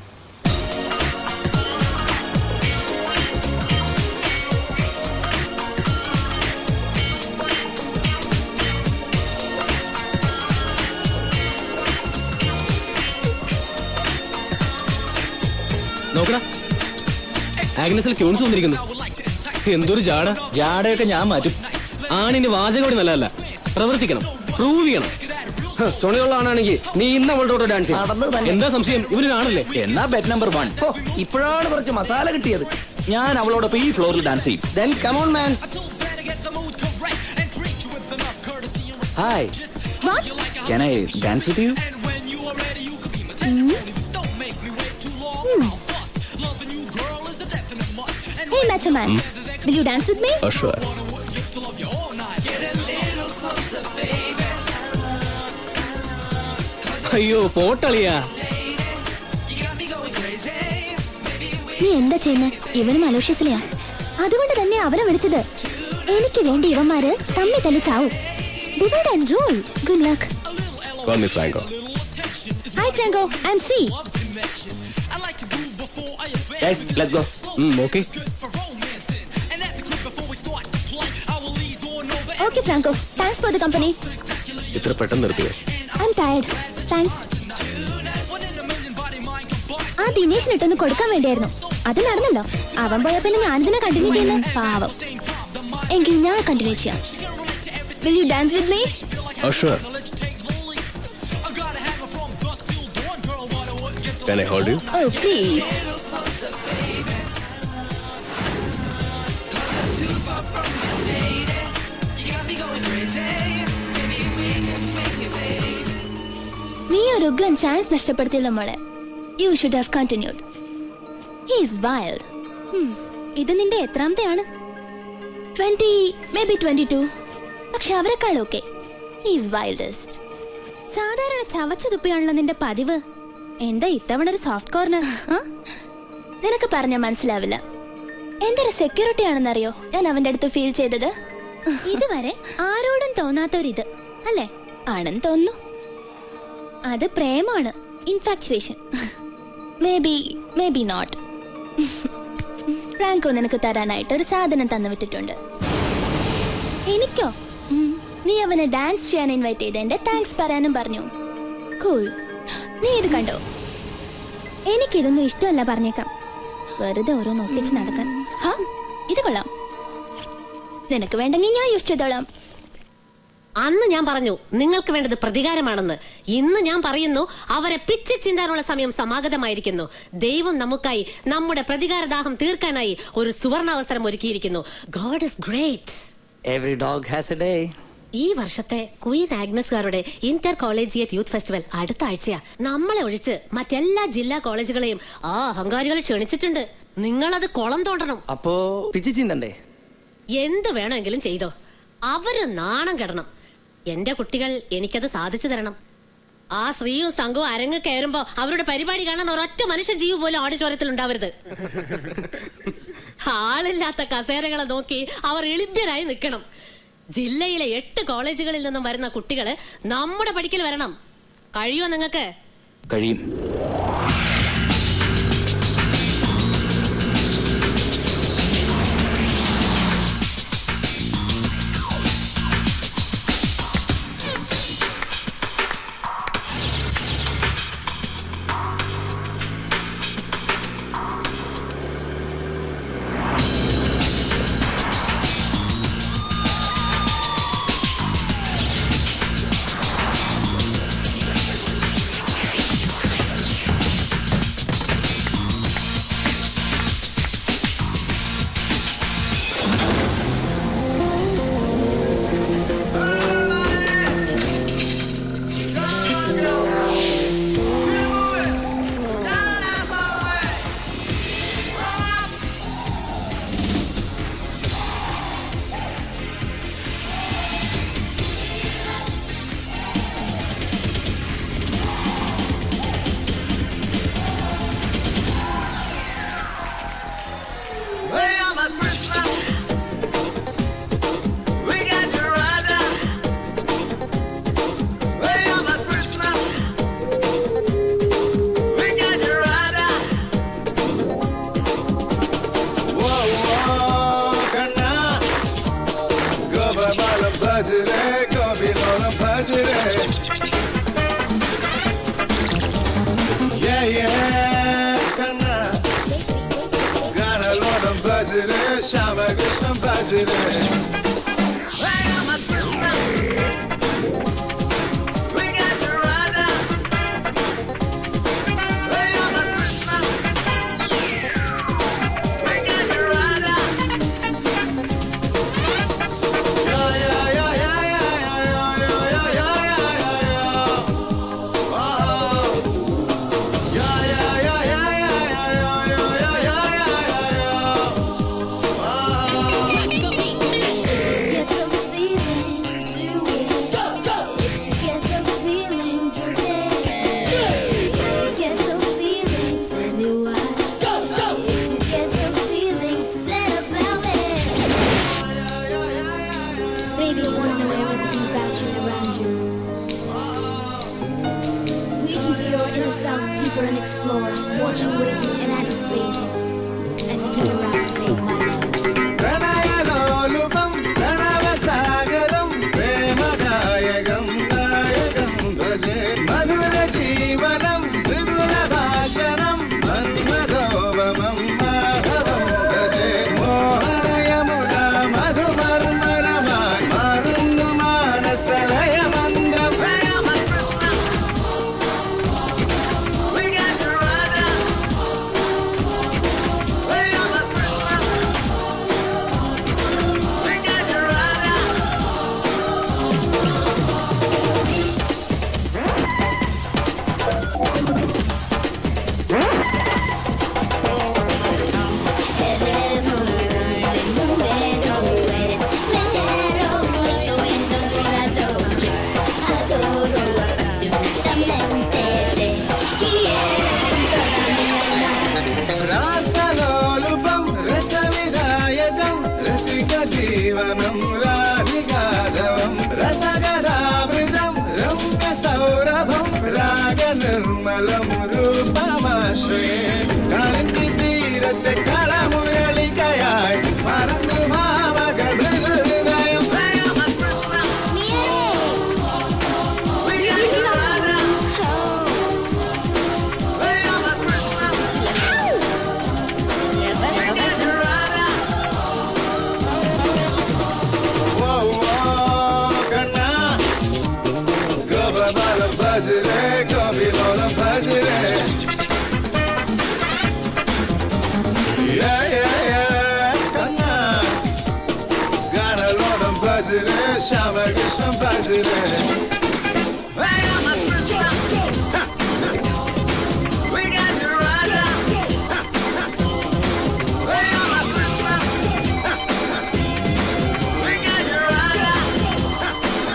നോക്കടാ ആഗ്നസിൽ ക്യൂൺസ് വന്നിരിക്കുന്നു എന്തൊരു ജാട ജാടയൊക്കെ ഞാൻ മാറ്റും ആണിന് വാചകോടി നല്ലതല്ല പ്രവർത്തിക്കണം പ്രൂവ് ചെയ്യണം ചുണയുള്ള ആണെങ്കിൽ നീ ഇന്ന് അവളുടെ ഡാൻസ് എന്താ സംശയം ഇവരൊരാണല്ലേ എന്നാ ബെറ്റ് നമ്പർ വൺ ഇപ്പോഴാണ് കുറച്ച് മസാല കിട്ടിയത് ഞാൻ അവളോടൊപ്പം ഈ ഫ്ലോറിൽ ഡാൻസ് ചെയ്യും then come on man hi can I dance with you gentleman, will you dance with me? Oh, sure. അയ്യോ പോട്ടളിയാ നീ എന്താ ചെയ്യുന്നെ ഇവനും അലോഷ്യസിലെയാ അതുകൊണ്ട് തന്നെ അവനെ വിളിച്ചത് എനിക്ക് വേണ്ടി ഇവന്മാര് തമ്മി തല്ലി ചാവും divide and rule good luck Call me Franco. Hi Franco I am Sree Guys, let's go. Mm, okay. Okay Franco thanks for the company ഇത്ര പെട്ടെന്ന് നിർത്തിയോ ഐ എം ടയർഡ് താങ്ക്സ് ആ ദിനേശിനിട്ടൊന്ന് കൊടുക്കാൻ വേണ്ടിയായിരുന്നു അത് നടന്നല്ലോ അവൻ പോയ പിന്നെ ഞാനിതിനെ കണ്ടിന്യൂ ചെയ്യുന്ന പാവം എങ്കിൽ ഞാൻ കണ്ടിന്യൂ ചെയ്യാം will you dance with me Oh, sure. Can I hold you? Oh please നീ ഒരു ഉഗ്രൻ ചാൻസ് നഷ്ടപ്പെടുത്തിയല്ലോ മോളെ you should have continued he's wild ഇത് നിന്റെ എത്രാമത്തെയാണ് twenty maybe twenty two പക്ഷെ അവരെക്കാൾ ഓക്കെ ഹീസ് വൈൽഡസ്റ്റ് സാധാരണ ചവച്ചു തുപ്പിയാണല്ലോ നിന്റെ പതിവ് എന്താ ഇത്തവണ ഒരു സോഫ്റ്റ് കോർണർ നിനക്ക് പറഞ്ഞ മനസ്സിലാവില്ല എന്തൊരു സെക്യൂരിറ്റി ആണെന്നറിയോ ഞാൻ അവന്റെ അടുത്ത് ഫീൽ ചെയ്തത് ഇതുവരെ ആരോടും തോന്നാത്തൊരിത് അല്ലേ ആണെന്ന് തോന്നുന്നു അത് പ്രേമാണ് infatuation maybe maybe not Franco നിനക്ക് തരാനായിട്ട് ഒരു സാധനം തന്നു വിട്ടിട്ടുണ്ട് എനിക്കോ ഉം. നീ അവനെ ഡാൻസ് ചെയ്യാൻ ഇൻവൈറ്റ് ചെയ്ത് എന്റെ താങ്ക്സ് പറയാനും പറഞ്ഞു കൂൾ നീ ഇത് കണ്ടോ എനിക്കിതൊന്നും ഇഷ്ടമല്ല പറഞ്ഞേക്കാം വെറുതെ ഓരോന്ന് ഒട്ടിച്ച് നടക്കാൻ ഹാ ഇത് കൊള്ളാം നിനക്ക് വേണ്ടെങ്കിൽ ഞാൻ യൂസ് ചെയ്തോളാം അന്ന് ഞാൻ പറഞ്ഞു നിങ്ങൾക്ക് വേണ്ടത് പ്രതികാരമാണെന്ന് ഇന്ന് ഞാൻ പറയുന്നു അവരെ പിച്ചി ചിന്താനുള്ള സമയം സമാഗതമായിരിക്കുന്നു ദൈവം നമുക്കായി നമ്മുടെ പ്രതികാരദാഹം തീർക്കാനായി ഒരു സുവർണാവസരം ഒരുക്കിയിരിക്കുന്നു God is great Every dog has a day. ഈ വർഷത്തെ ക്വീൻ ആഗ്നസ്കാരുടെ ഇന്റർ കോളേജിയറ്റ് യൂത്ത് ഫെസ്റ്റിവൽ അടുത്ത ആഴ്ചയാ നമ്മളെ ഒഴിച്ച് മറ്റെല്ലാ ജില്ലാ കോളേജുകളെയും ആ അഹങ്കാരികൾ ക്ഷണിച്ചിട്ടുണ്ട് നിങ്ങളത് കുളം തോണ്ടണം അപ്പോ പിച്ചി ചിന്തണ്ടേ എന്ത് വേണമെങ്കിലും ചെയ്തോ അവര് നാണം കെടണം എന്റെ കുട്ടികൾ എനിക്കത് സാധിച്ചു തരണം ആ സ്ത്രീയും സംഘവും അരങ്ങ് കയറുമ്പോ അവരുടെ പരിപാടി കാണാൻ ഒരൊറ്റ മനുഷ്യ ജീവ് പോലും ഓഡിറ്റോറിയത്തിൽ ഉണ്ടാവരുത് ആളില്ലാത്ത കസേരകളെ നോക്കി അവർ എളിഭ്യരായി നിൽക്കണം ജില്ലയിലെ എട്ട് കോളേജുകളിൽ നിന്നും വരുന്ന കുട്ടികള് നമ്മുടെ പഠിക്കൽ വരണം കഴിയോ നിങ്ങൾക്ക് കഴിയും Hey, I'm a Christmas. We got your rider. Hey, I'm a Christmas. We got your rider. Whoa, whoa, Kana. Go by Bala Bajre, go be Bala Bajre. Yeah, yeah, Kana. Got a lot of budget, Shama get some budget. Hey, I'm a Christmas. We got your rider. Hey, I'm a Christmas. We got your rider. Yeah, yeah, yeah, yeah, yeah, yeah, yeah, yeah, yeah, yeah, yeah, yeah. Oh. Yeah, yeah, yeah, yeah, yeah, yeah, yeah, yeah, yeah, yeah, yeah, yeah. into your inner self deeper and explore. Watching, waiting, and anticipating. As you turn around and say, my love. പ്രണയലോലുപം പ്രണവസാഗരം പ്രേമദായകം നായകം ഭജേ മധുര ജീവനം മൃദുല ഭാഷണം മന്മദോപമം മാധവം ഭജേ മോഹനയമുന മധുമർമരമായി മാറുന്നു മാനസലയ മന്ത്രം We got to run out. Way on the We got to run out. രാസലോലുപം രസവിദായകം Rasika ജീവനം രാധികാധവം രസഗദാമൃതം രമ്യ സൗരഭം രാഗനിർമ്മലം രൂപമാശ്രയേ കളിന്തി തീരത്തെ കളമുരളികയായി മറന്നു ഭാവക മൃദുഹൃദയം We got to run out. Way on the Bajre, kabi lola bajre. Yeah, yeah, yeah, kanna. Got a lot of bajre, shama gisham bajre. Hey, I'm a Krishna. We got to ride out. Hey, I'm a Krishna. We got to ride out.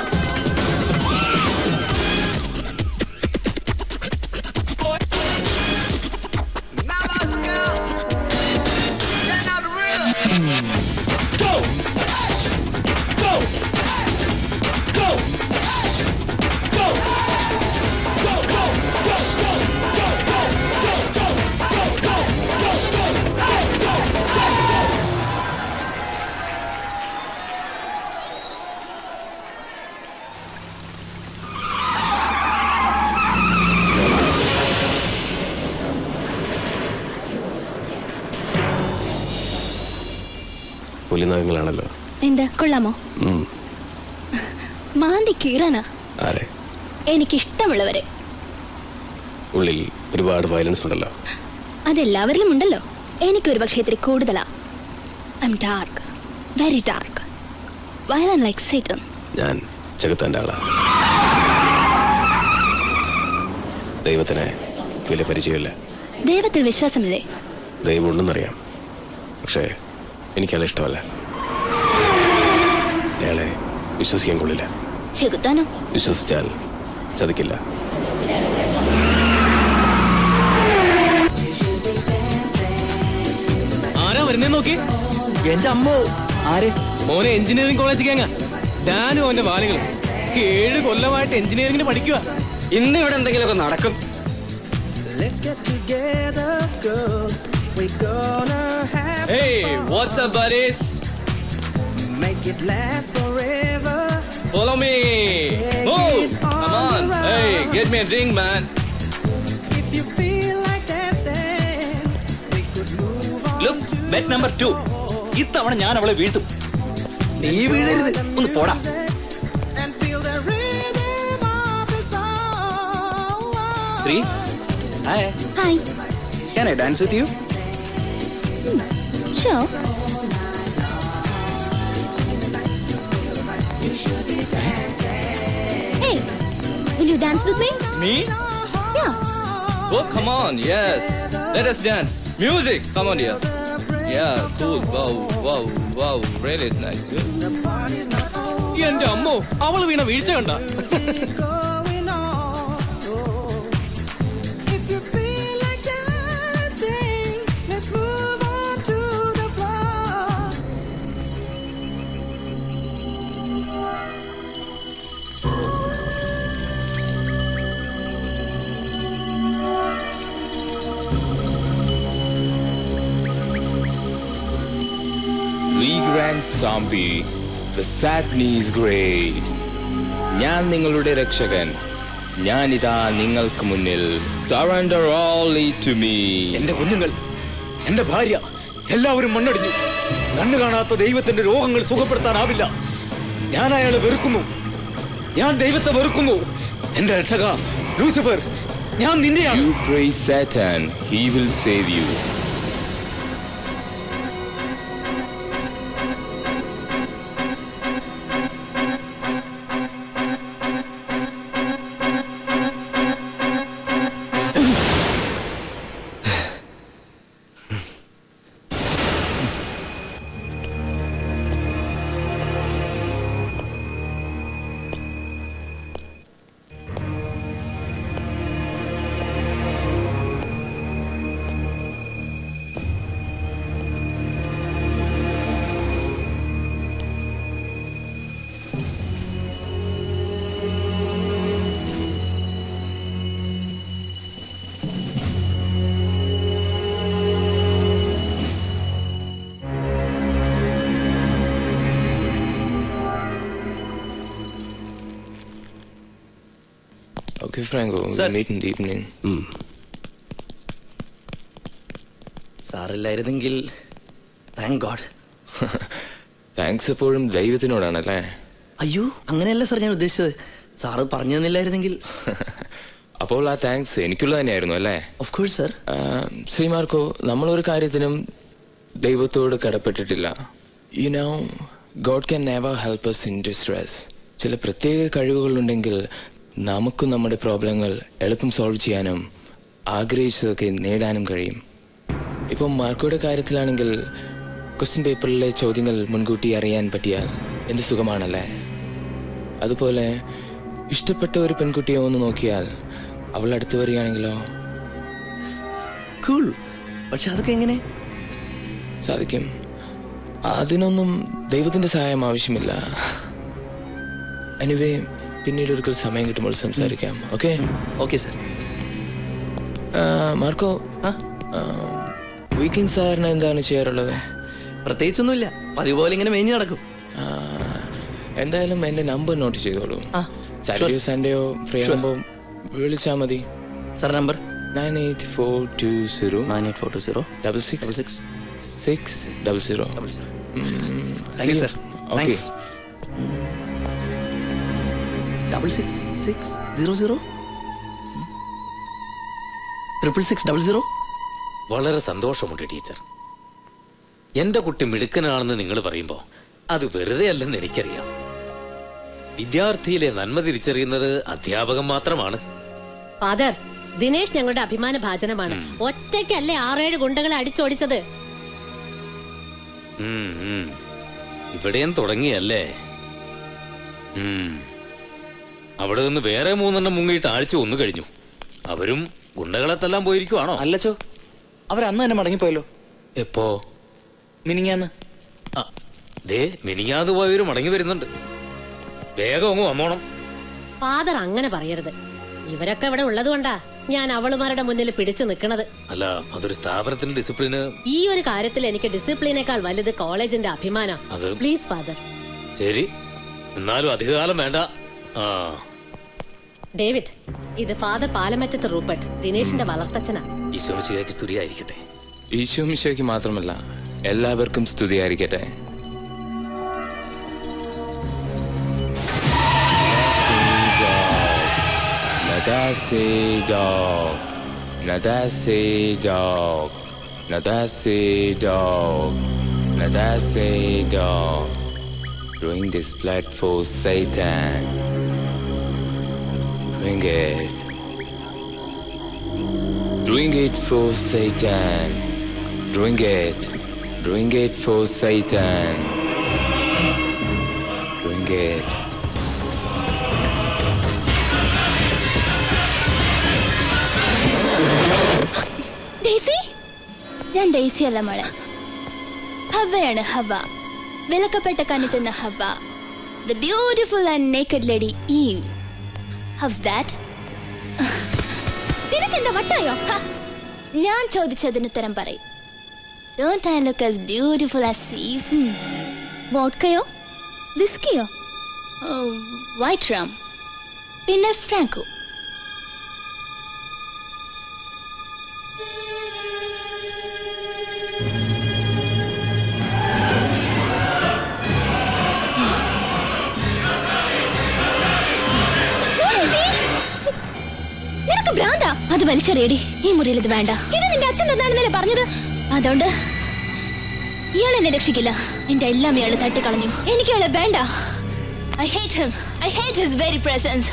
പുലിനാഗങ്ങളാണല്ലോ എന്താ കൊള്ളാമോ ഉം. മാന്തി കീറാനാ ആരെ എനിക്കിഷ്ടമുള്ളവരെ ഉള്ളിൽ ഒരുപാട് violence ഉണ്ടല്ലോ അതെല്ലാവരിലും ഉണ്ടല്ലോ എനിക്കൊരു പക്ഷേ ഇത്തിരി കൂടുതലാ I am dark very dark violent like Satan ഞാൻ ചെകുത്താൻ്റെ ആളാ ദൈവത്തിന് വലിയ പരിചയമില്ല ദൈവത്തിൽ വിശ്വാസമില്ലേ ദൈവം ഉണ്ടെന്നറിയാം പക്ഷേ എനിക്കയാളെ ഇഷ്ടമല്ല അയാളെ വിശ്വസിക്കാൻ കൊള്ളില്ല ചെകുത്താനോ വിശ്വസിച്ചാൽ ചതിക്കില്ല ആരാ വരുന്നേ നോക്കി എന്റെ അമ്മോ ആര് മോനെ എഞ്ചിനീയറിംഗ് കോളേജ് കേങ്ങ ഞാനും അവന്റെ വാലുകളും ഏഴ് കൊല്ലമായിട്ട് എഞ്ചിനീയറിംഗിന് പഠിക്കുക ഇന്ന് ഇവിടെ എന്തെങ്കിലുമൊക്കെ നടക്കും Let's get together, girl. We're gonna have Hey, what's up, buddies? make it last forever. Follow me. Move. Come on. Hey, get me a drink, man. If you feel like dancing, we could move on. Look bet number two ഇത്തവണ ഞാൻ അവളെ വീഴ്ത്തും നീ വീഴരുത് ഒന്ന് പോടാ and feel the rhythm of the song. Three hi hi can I dance with you show Hey, will you dance with me? Me? Yeah. Oh, come on. Yes. Let us dance. Music. Come on, dear. Yeah, cool. Wow, wow, wow. Really is nice. എന്റെ അമ്മോ അവള് വീണ വീഴ്ച കണ്ട Going on. If you feel like dancing, let's move on to the floor. Thanks സാംബി the Satan is great ഞാൻ നിങ്ങളുടെ രക്ഷകൻ ഞാനിതാ നിങ്ങൾക്ക് മുന്നിൽ സറണ്ടർ ഓൾ ടു മീ എന്റെ കുഞ്ഞുങ്ങൾ എന്റെ ഭാര്യ എല്ലാവരും മണ്ണടിഞ്ഞു കണ്ണു കാണാത്ത ദൈവത്തിന്റെ രോഗങ്ങൾ സുഖപ്പെടുത്താനാവില്ല ഞാൻ അയാളെ വെറുക്കുന്നു ഞാൻ ദൈവത്തെ വെറുക്കുന്നു എന്റെ രക്ഷക ലൂസിഫർ ഞാൻ നിന്റെയാണ് You praise Satan, he will save you. Okay, Franco, we'll meet in the evening. സാറില്ലായിരുന്നെങ്കിൽ താങ്ക് ഗോഡ് താങ്ക്സ് എപ്പോഴും ദൈവത്തിനോടാണല്ലേ അയ്യോ അങ്ങനെയല്ല സാർ ഞാൻ ഉദ്ദേശിച്ചത് സാറ് പറഞ്ഞു തന്നില്ലായിരുന്നെങ്കിൽ അപ്പോൾ ആ താങ്ക്സ് എനിക്കുള്ള തന്നെയായിരുന്നു അല്ലേ of course sir Sree Marco നമ്മളൊരു കാര്യത്തിനും ദൈവത്തോട് കടപ്പെട്ടിട്ടില്ല you know God can never help us in distress ചില പ്രത്യേക കഴിവുകളുണ്ടെങ്കിൽ നമുക്കും നമ്മുടെ പ്രോബ്ലങ്ങൾ എളുപ്പം സോൾവ് ചെയ്യാനും ആഗ്രഹിച്ചതൊക്കെ നേടാനും കഴിയും ഇപ്പം മാർക്കോയുടെ കാര്യത്തിലാണെങ്കിൽ ക്വസ്റ്റ്യൻ പേപ്പറിലെ ചോദ്യങ്ങൾ മുൻകൂട്ടി അറിയാൻ പറ്റിയാൽ എന്ത് സുഖമാണല്ലേ അതുപോലെ ഇഷ്ടപ്പെട്ട ഒരു പെൺകുട്ടിയെ ഒന്ന് നോക്കിയാൽ അവൾ അടുത്ത് വരികയാണെങ്കിലോ കൂൾ പക്ഷെ അതൊക്കെ എങ്ങനെ സാധിക്കും അതിനൊന്നും ദൈവത്തിന്റെ സഹായം ആവശ്യമില്ല എനിവേ പിന്നീട് ഒരിക്കൽ സമയം കിട്ടുമ്പോൾ സംസാരിക്കാം okay okay sir Marco weekend സാറിന് എന്താണ് ചെയ്യാറുള്ളത് പ്രത്യേകിച്ചൊന്നുമില്ല പതിവ് പോലെ ഇങ്ങനെ മേഞ്ഞു നടക്കും എന്തായാലും എന്റെ നമ്പർ നോട്ട് ചെയ്തോളൂ സാറ്റർഡേ sure. സൺഡേയോ ഫ്രീ Sure. ആകുമ്പോൾ വിളിച്ചാൽ മതി sir number nine eight four two zero nine eight four two zero double six six six double zero thank you sir thanks double six six zero zero triple six double zero വളരെ സന്തോഷമുണ്ട് teacher എന്റെ കുട്ടി മിടുക്കനാണെന്ന് നിങ്ങൾ പറയുമ്പോൾ അത് വെറുതെ അല്ലെന്ന് എനിക്കറിയാം വിദ്യാർത്ഥിയിലെ നന്മ തിരിച്ചറിയുന്നത് അധ്യാപകൻ മാത്രമാണ് ഫാദർ ദിനേശ് ഞങ്ങളുടെ അഭിമാന ഭാജനമാണ് ഒറ്റയ്ക്കല്ലേ ആറേഴ് ഗുണ്ടകളെ അടിച്ചോടിച്ചത് ഉം, ഉം. ഇവിടെയും തുടങ്ങിയല്ലേ ഉം. അവിടെ നിന്ന് വേറെ മൂന്നെണ്ണം മുങ്ങിയിട്ട് ആഴ്ച ഒന്ന് കഴിഞ്ഞു അവരും ഗുണ്ടകളെ തല്ലാൻ പോയിരിക്കുവാണോ അല്ലച്ചോ അവർ അന്ന് തന്നെ മടങ്ങിപ്പോയല്ലോ എപ്പോ മിനിങ്ങാന്ന് ദേ മിനിങ്ങാതെ പോയവര് മടങ്ങി വരുന്നുണ്ട് വേഗം അങ്ങ് വന്നോണം ഫാദർ അങ്ങനെ പറയരുത് ഇവരൊക്കെ ഇവിടെ ഉള്ളത് കൊണ്ടാ ഞാൻ അവളുമാരുടെ മുന്നിൽ പിടിച്ചു നിൽക്കണത് അല്ല അതൊരു സ്ഥാപനത്തിന്റെ ഡിസിപ്ലിന് ഈ ഒരു കാര്യത്തിൽ എനിക്ക് ഡിസിപ്ലിനേക്കാൾ വലുത് കോളേജിന്റെ അഭിമാനം അത് പ്ലീസ് ഫാദർ ശരി എന്നാലും അധികകാലം വേണ്ട ആ ഡേവിഡ് ഇത് ഫാദർ പാലമറ്റത്ത് റൂപ്പർട്ട് ദിനേശിന്റെ വളർത്തച്ഛനാ ഈശോമിശിഹായ്ക്ക് സ്തുതിയായിരിക്കട്ടെ ഈശോ മിശോയ്ക്ക് മാത്രമല്ല എല്ലാവർക്കും സ്തുതിയായിരിക്കട്ടെ Nadase dog, Nadase dog, Nadase dog, Nadase dog. Bring this blood for Satan. Bring it. Bring it for Satan. Bring it. Bring it for Satan. Bring it. Daisy ഞാൻ Daisy അല്ല മോളെ ഹവയാണ് ഹവ വിലക്കപ്പെട്ട കണ്ണിത്തുന്ന ഹവ the beautiful and naked lady Eve how's that നിനക്കെന്താ വട്ടായോ ഹ, ഞാൻ ചോദിച്ചതിന് ഉത്തരം പറയും don't I look as beautiful as Eve വോഡ്കയോ വിസ്കിയോ വൈറ്റ് റാം പിന്നെ ഫ്രാങ്കോ നിനക്ക് ഭ്രാന്താ അത് വലിച്ചെറിയടി ഈ മുറിയിൽ ഇത് വേണ്ട ഇത് നിന്റെ അച്ഛൻ തന്നാണെന്നല്ലേ പറഞ്ഞത് അതുകൊണ്ട് ഇയാൾ എന്നെ രക്ഷിക്കില്ല എന്റെ എല്ലാം ഇയാൾ തട്ടിക്കളഞ്ഞു എനിക്ക് ഇയാളെ വേണ്ട I hate him I hate his very presence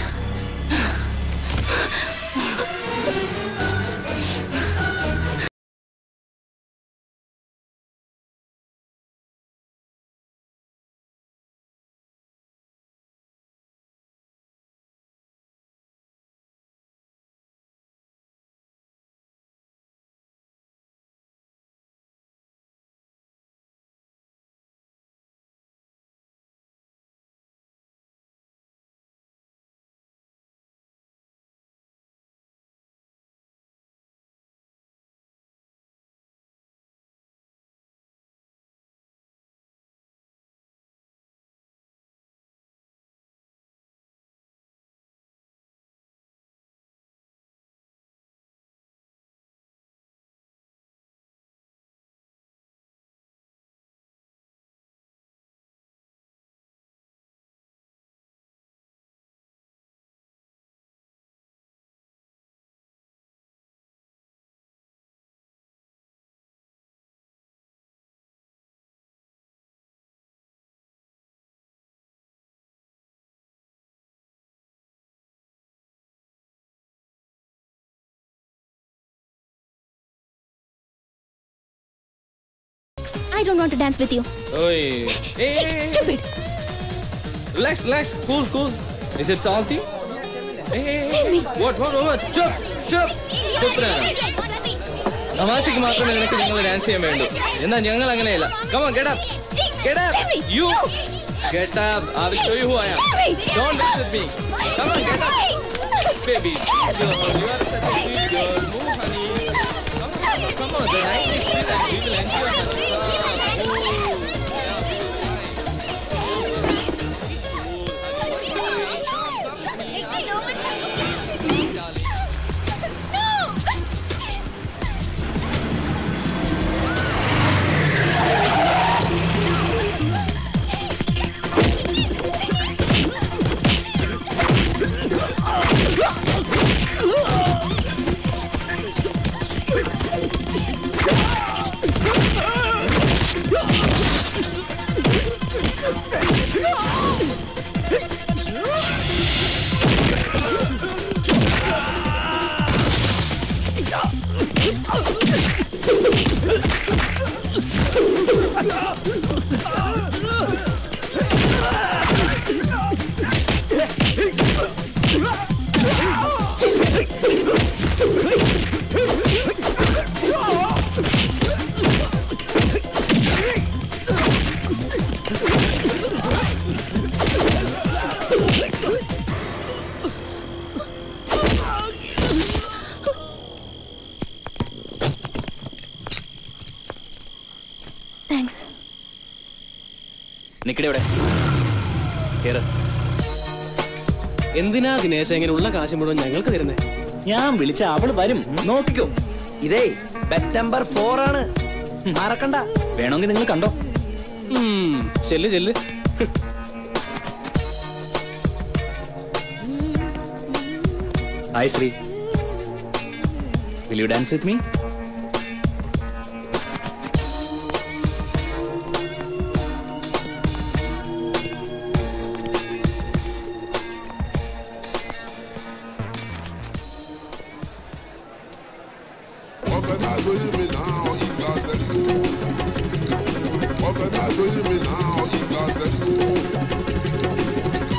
I don't want to dance with you. Oi. Hey, hey, hey. Relax, relax. Cool, cool. Is it salty? Hey, hey, hey. What, what, what? Chup, chup. Chup, തമാശക്ക് മാത്രമേ നിനക്ക് നിങ്ങൾ dance ചെയ്യാൻ വേണ്ടൂ എന്നാൽ ഞങ്ങൾ അങ്ങനെയല്ല come on get up get up you get up I will show you who I am don't dance with me come on get up baby you are such a sweet girl move honey come on come on the night is sweet and we will enjoy thanks നിക്കടെ ഇവിടെ കേറ് എന്തിനാ ദിനേശ ഇങ്ങനെ ഉള്ള കാശ് മുഴുവൻ ഞങ്ങൾക്ക് തരുന്നേ ഞാൻ വിളിച്ച അവള് വരും നോക്കിക്കോ ഇതേ സെപ്റ്റംബർ ഫോർ ആണ് മറക്കണ്ട വേണമെങ്കിൽ നിങ്ങൾ കണ്ടോ ഉം, ചെല്ല് ചെല്ല് hi Sree will you dance with me Organize with me now, you guys that you. Organize with me now, you guys that you.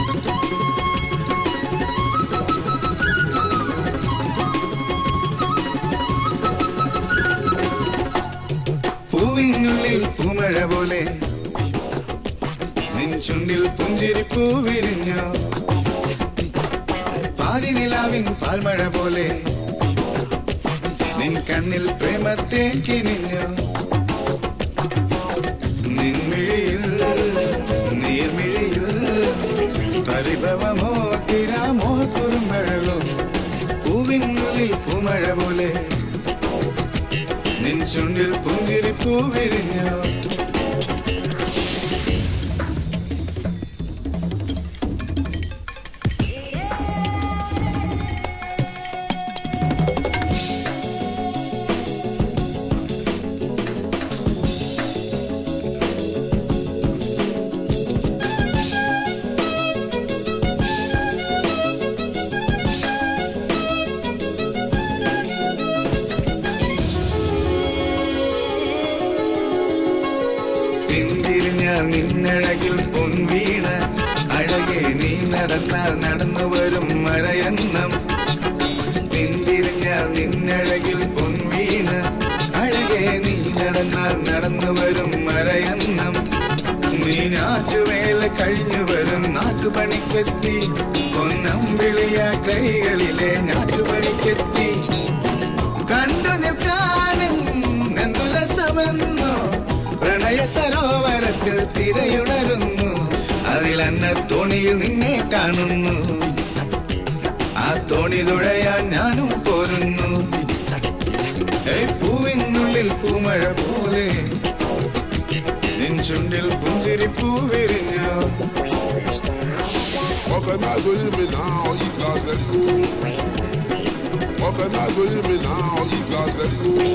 പൂവിനുള്ളിൽ പൂമഴ പോലെ നിൻ ചുണ്ടിൽ പുഞ്ചിരി പൂവിരിഞ്ഞു പാലിനിലാവിൻ പാൽമഴ പോലെ നിൻ കണ്ണിൽ പ്രേമത്തെ കിനിഞ്ഞു നിൻമിഴിയിൽ പരിഭവമോ തിരാമോ കുറുമ്പഴകോ പൂവിനുള്ളിൽ പൂമഴ പോലെ നിൻ ചുണ്ടിൽ പുഞ്ചിരി പൂവിരിഞ്ഞോ പിന്തിരിഞ്ഞാൽ നിന്നഴകിൽ പൊൻവീണ അഴകെ നീ നടന്നാൽ നടന്നു വരും മറയന്നം പിന്തിരിഞ്ഞാൽ നിന്നഴകിൽ പൊൻവീണ അഴകെ നീ നടന്നാൽ നടന്നു വരും മറയന്നം നീ ഞാറ്റുവേല കഴിഞ്ഞു വരും നാട്ടുപണിക്കെത്തി പൊന്നമ്പിളിയ കൈകളിലെ ഞാറ്റുപണിക്കെത്തി കണ്ടു നിൽക്കാനും എന്തു രസമെന്നോ പ്രണയ സരോവരത്തിൽ തിരയുണരുന്നു അതിൽ അന്ന തോണിയിൽ നിന്നെ കാണുന്നു ആ തോണി തുഴയാൻ ഞാനും പോരുന്നു ഏയ് പൂവിനുള്ളിൽ പൂമഴ പോലെ നിൻ ചുണ്ടിൽ പുഞ്ചിരി പൂവിരിഞ്ഞോ Organize with me now, you guys let you. Organize with me now, you guys let you.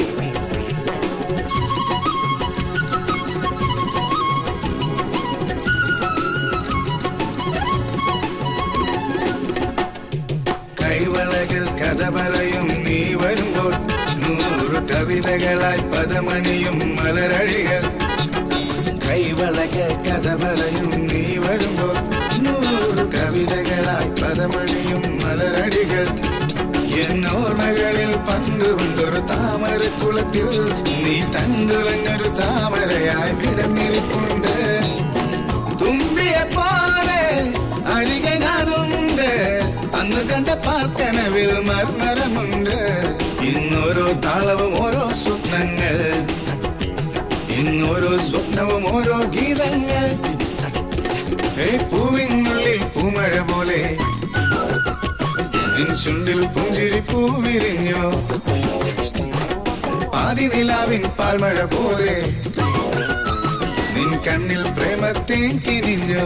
കൈവളകൾ കഥ പറയും നീ വരുമ്പോൾ നൂറ് കവിതകളായി പദമണിയും മലരഴികൾ കൈവളകൾ കഥ പറയും നീ വരുമ്പോൾ നൂറ് കവിതകളായി പദമണിയും മലരടികൾ എന്നോർമ്മകളിൽ പങ്കുകൊണ്ടൊരു താമരക്കുളത്തിൽ നീ തണ്ടുലഞ്ഞൊരു താമരയായി വിടന്നിരിപ്പുണ്ട് തുമ്പിയെ പോലെ അരികെ ഞാനുണ്ട് അന്ന് കണ്ട പാർക്കനവിൽ മർമരമുണ്ട് ഇന്നോരോ താളവും ഓരോ സ്വപ്നങ്ങൾ ഇന്നോരോ സ്വപ്നവും ഓരോ ഗീതങ്ങൾ ഏ പൂവിനുള്ളിൽ പൂമഴ പോലെ നിൻ ചുണ്ടിൽ പുഞ്ചിരി പൂവിരിഞ്ഞോ പാതി നിലാവിൻ പാൽമഴ പോലെ നിൻ കണ്ണിൽ പ്രേമത്തേൻ കിരിഞ്ഞോ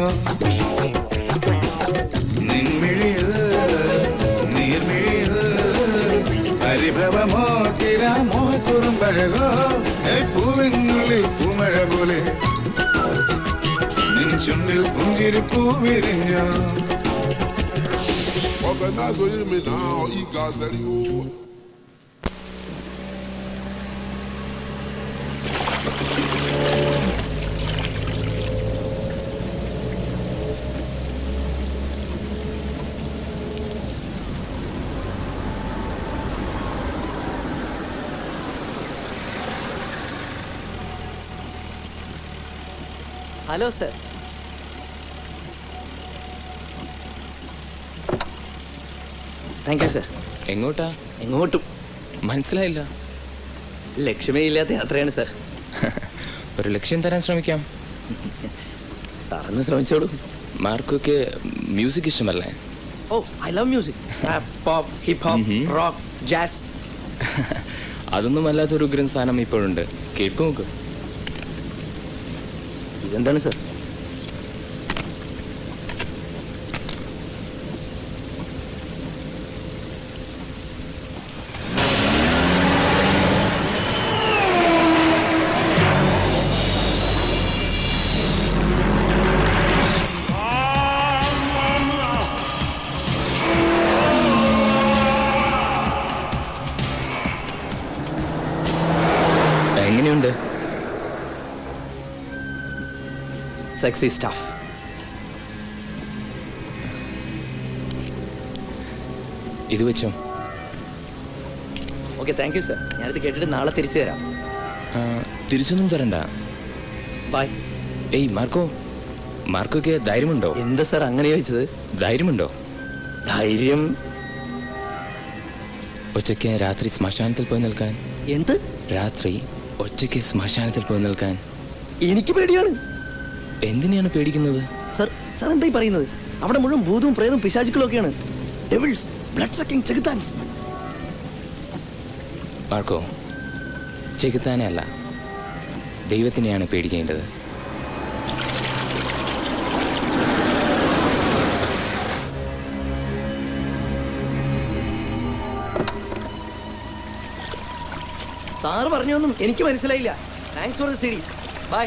നിൻമിഴിയിൽ നീർമിഴിയിൽ പരിഭവമോ തിരാമോ കുറുമ്പഴകോ ഏ പൂവിനുള്ളിൽ പൂമഴ പോലെ നിൻ ചുണ്ടിൽ പുഞ്ചിരി പൂവിരിഞ്ഞോ Organize with me now, you guys let you. Hello sir thank you sir എങ്ങോട്ടാ എങ്ങോട്ടും മനസ്സിലായില്ല ലക്ഷ്യമേ ഇല്ലാത്ത യാത്രയാണ് സർ ഒരു ലക്ഷ്യം തരാൻ ശ്രമിക്കാം സാറൊന്ന് ശ്രമിച്ചോളൂ മാർക്കൊക്കെ മ്യൂസിക് ഇഷ്ടമല്ലേ oh I love music rap pop hip hop rock jazz അതൊന്നും അല്ലാത്തൊരു ഉഗ്രൻ സാധനം ഇപ്പോഴുണ്ട് കേൾക്കു നോക്ക് ഇതെന്താണ് സർ എങ്ങനെയുണ്ട് സെക്സി സ്റ്റാഫ് ഇത് വെച്ചോ ഓക്കെ താങ്ക് യു സർ ഞാനിത് കേട്ടിട്ട് നാളെ തിരിച്ചു തരാം ആ, തിരിച്ചൊന്നും തരണ്ട ബൈ ഏയ് മാർക്കോ മാർക്കൊക്കെ ധൈര്യമുണ്ടോ എന്താ സാർ അങ്ങനെ ചോദിച്ചത് ധൈര്യമുണ്ടോ ധൈര്യം ഒറ്റയ്ക്ക് രാത്രി ശ്മശാനത്തിൽ പോയി നിൽക്കാൻ എന്ത് രാത്രി ഒറ്റയ്ക്ക് ശ്മശാനത്തിൽ പോയി നിൽക്കാൻ എനിക്ക് പേടിയാണ് എന്തിനെയാണ് പേടിക്കുന്നത് സർ സാർ എന്തായി പറയുന്നത് അവിടെ മുഴുവൻ ഭൂതവും പ്രേതവും പിശാചുക്കളും ഒക്കെയാണ് ഡെവിൾസ് ബ്ലഡ് സക്കിംഗ് ചെകുത്താൻസ് മാർക്കോ ചെകുത്താനെ അല്ല ദൈവത്തിനെയാണ് പേടിക്കേണ്ടത് സാറ് പറഞ്ഞൊന്നും എനിക്ക് മനസ്സിലായില്ല thanks for the CD bye ബൈ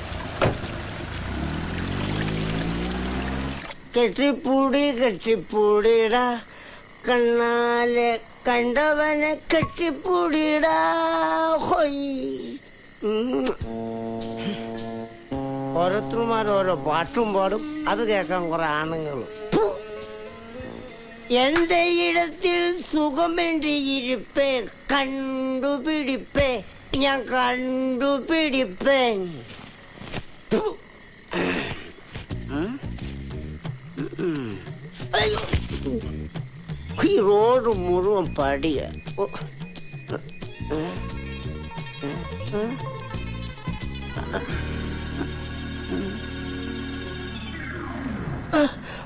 കെട്ടിപ്പൂടി കെട്ടിപ്പൂടിടാ കണ്ണാലെ കണ്ടവനെ കെട്ടിപ്പൂടിടാ ഹൊയ് ഉം. ഓരോരുത്തർമാർ ഓരോ പാട്ടും പാടും അത് കേൾക്കാൻ കുറെ ആണുങ്ങളും ഫു. എന്റെ ഇടത്തിൽ സുഖമെന്റെ ഇരിപ്പേ കണ്ടുപിടിപ്പേ ഞാൻ കണ്ടുപിടിപ്പേൻ ഫു. ഉം. ഉം. അയ്യോ. ഈ റോഡ് മുഴുവൻ പടിയ ഓ. ഏ? ഏ? ഏ? ആ.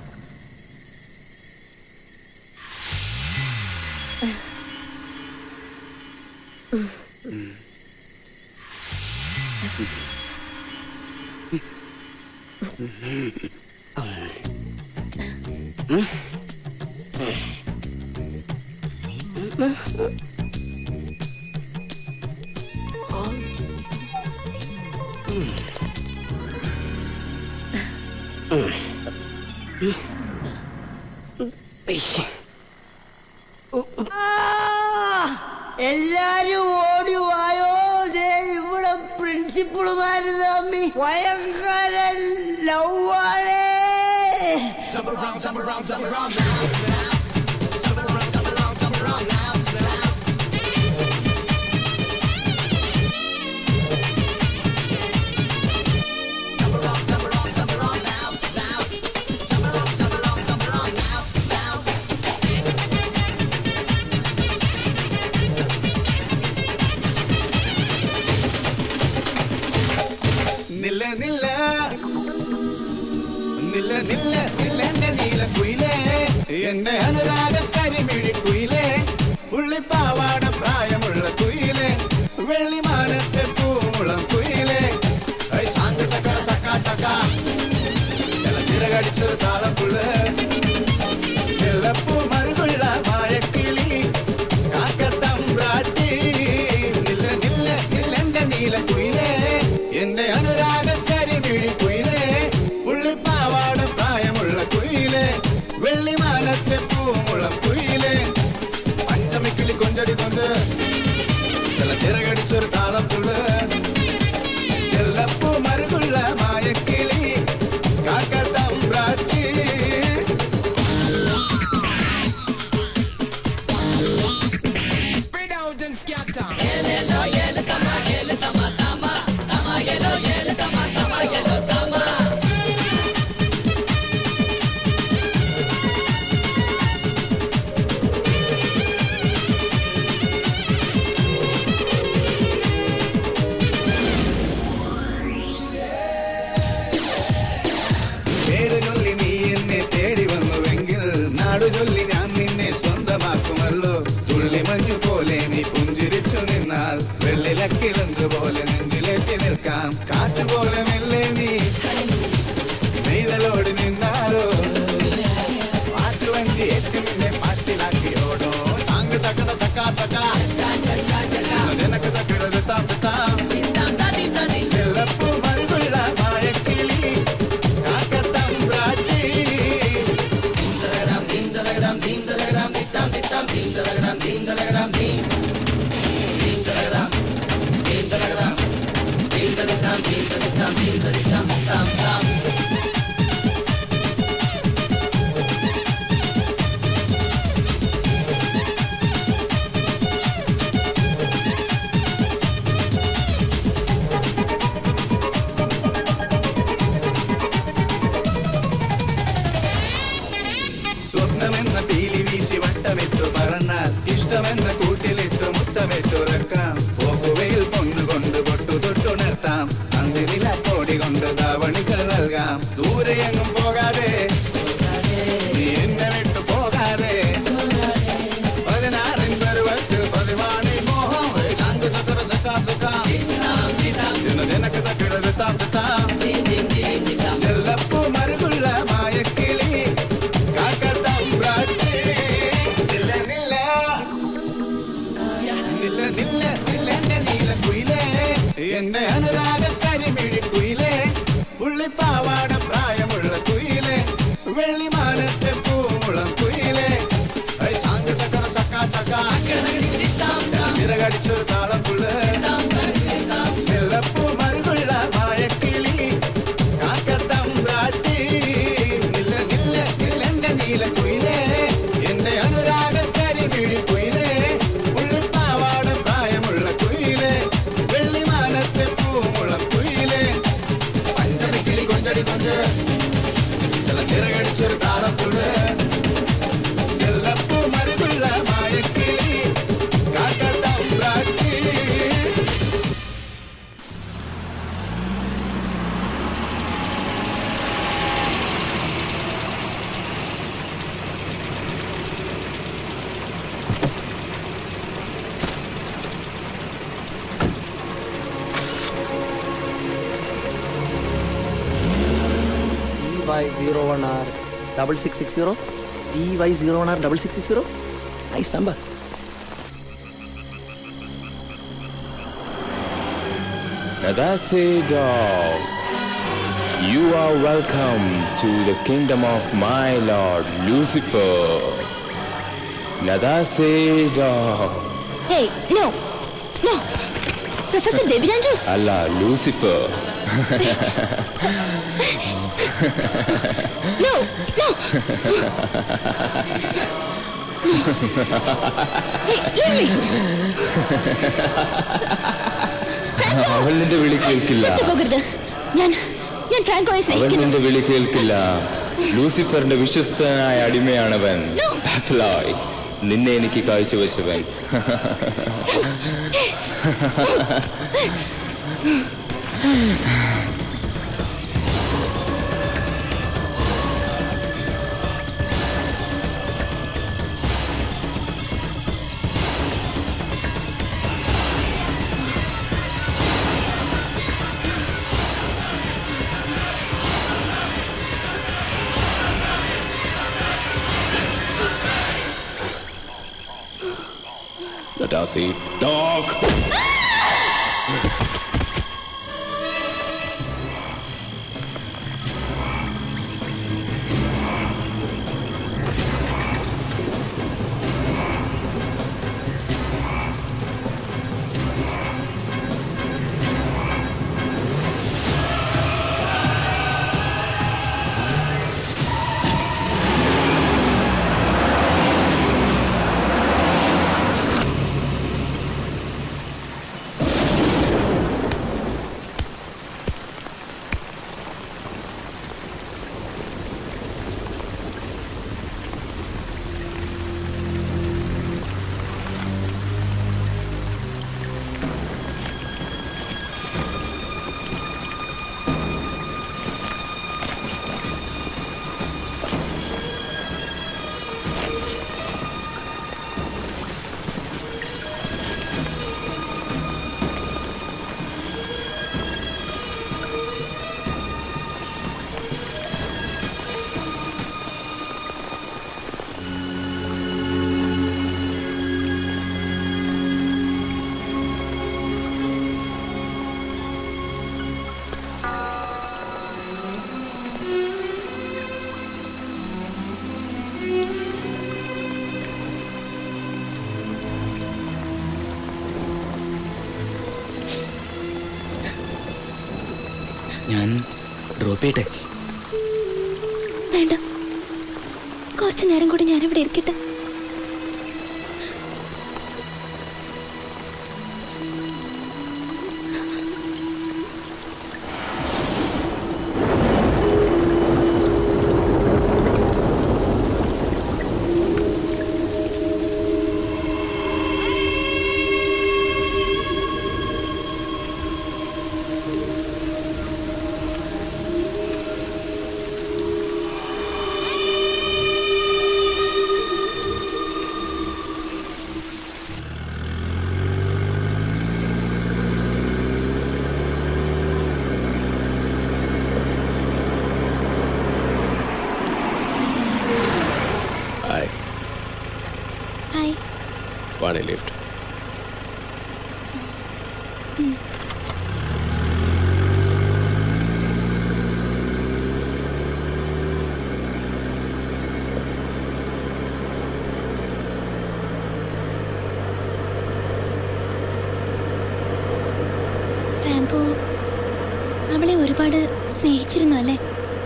എല്ലാരും ഓടി വായോ ദേ ഇവിടെ പ്രിൻസിപ്പളുമാര് തമ്മി ഭയങ്കര ലവാണേ നില്ല നില്ല നില്ല നില്ല നില്ല എന്റെ നീല കുയിലേ എന്റെ അനുരാഗ കരിമിഴി കുയിലേ പുള്ളിപ്പാവാട പ്രായമുള്ള കുയിലേ വെള്ളിമാനത്തെ പൂമുളം കുയിലേ ഐ ചാങ്ക ചക്കര ചക്ക ചക്ക ചില ചിറകടിച്ചൊരു താളപ്പുള്ള ചെല്ലപ്പൂ മറുകുള്ള മായക്കിളി കാക്കത്തമ്പ്രാട്ടി നില്ല നില്ല നില്ല എന്റെ നീല കുയിലേ എന്റെ അനുരാഗ കരിമിഴി കുയിലേ പുള്ളിപ്പാവാട പ്രായമുള്ള കുയിലേ വെള്ളിമാനത്തെ പൂമുളം കുയിലേ പഞ്ചമിക്കിളി കൊഞ്ചടി കൊണ്ട് ചില ചിറകടിച്ചൊരു താളപ്പുള്ള് ചെല്ലപ്പൂ മറുകുള്ള മായക്കിളി കാക്കത്തമ്പ്രാട്ടി Spread out and scatter. Yellow, yellow, tama, yellow, tama, tama, tama, yellow, yellow, tama, tama, yellow, tama. പേര് ചൊല്ലി നീ എന്നെ തേടി വന്നുവെങ്കിൽ നാടു ചൊല്ലി ഞാൻ നിന്നെ സ്വന്തമാക്കുമല്ലോ തുള്ളി മഞ്ഞു പോലെ നീ പുഞ്ചിരിച്ചു നിന്നാൽ വെള്ളിലക്കിളന്ത് പോലെ നെഞ്ചിലേറ്റി നിൽക്കാം കാറ്റ് പോലെ മെല്ലെ നീ നെയ്തലോട് നിന്നാലോ പാട്ടുവഞ്ചി ഏറ്റി നിന്നെ പാട്ടിലാക്കിയോടോ ചാങ്ക ചക്കട ചക്ക ചക്ക നിനക്ക് ചക്കടത് താം താം ചെല്ലപ്പൂ മറുകുള്ള മായക്കിളി കാക്കത്തമ്പ്രാട്ടി സ്വപ്നമെന്ന പീലി വീശി വട്ടമിട്ടു പറന്നാൽ ഇഷ്ടമെന്ന കൂട്ടിലിട്ടു മുത്തമിട്ടുറക്കാം പോക്കുവയിൽ പൊന്നുകൊണ്ട് പൊട്ടു തൊട്ടുണർത്താം അന്തിനില കോടി കൊണ്ട് ധാവണികൾ നൽകാം ദൂരെ എങ്ങും പോകാതെ നില്ല നില്ല എന്റെ നീലക്കുയിലേ എന്റെ അനുരാഗ കരിമിഴി കുയിലേ പുള്ളിപ്പാവാട പ്രായമുള്ള കുയിലേ വെള്ളിമാനത്തെ പൂമുളം കുയിലേ ഐ ചാങ്ക ചക്കര ചക്ക ചക്ക ചിറകടിച്ചൊരു താളപ്പുള്ള് ചെല്ലപ്പൂ മരുകുള്ള മായക്കിളി കാക്കത്തം കാട്ടി നില്ല നില്ല നില്ല എന്റെ നീലക്കുയിലേ എന്റെ അനുരാഗ കരിമിഴി കുയിലേ പുള്ളിപ്പാവാട പ്രായമുള്ള കുയിലേ വെള്ളിമാനത്തെ പൂമുളം കുയിലേ പഞ്ചമി കിളി കൊഞ്ചടി പഞ്ച് ചില ചിറകടിച്ചൊരു താളപ്പുള്ള് ചെല്ലപ്പൂ മരുകുള്ള മായക്കിളി കാക്കത്തം കാട്ടി E Y zero one R double six six zero E Y zero one R double six six zero nice number Now that's it, dog. You are welcome to the kingdom of my lord Lucifer. Now that's it, dog. Hey no no professor ദേവിരാൻ Jose Allah, Lucifer. No no അവൾ നിന്റെ വിളി കേൾക്കില്ല പോകരുത് ഞാൻ ഞാൻ ഫ്രാങ്കോയെ അവൻ സ്നേഹിക്കുന്നു നിന്റെ വിളി കേൾക്കില്ല ലൂസിഫറിന്റെ വിശ്വസ്തനായ അടിമയാണവൻ ബാഫ്ലോയ്. നിന്നെ എനിക്ക് കാഴ്ചവെച്ചവൻ Let us eat dog. ഞാൻ ഡ്രോപ്പ് ചെയ്യട്ടെ വേണ്ട കുറച്ചു നേരം കൂടി ഞാനിവിടെ ഇരിക്കട്ടെ Hi. Hi Want a lift? Franco അവളെ ഒരുപാട് സ്നേഹിച്ചിരുന്നു അല്ലേ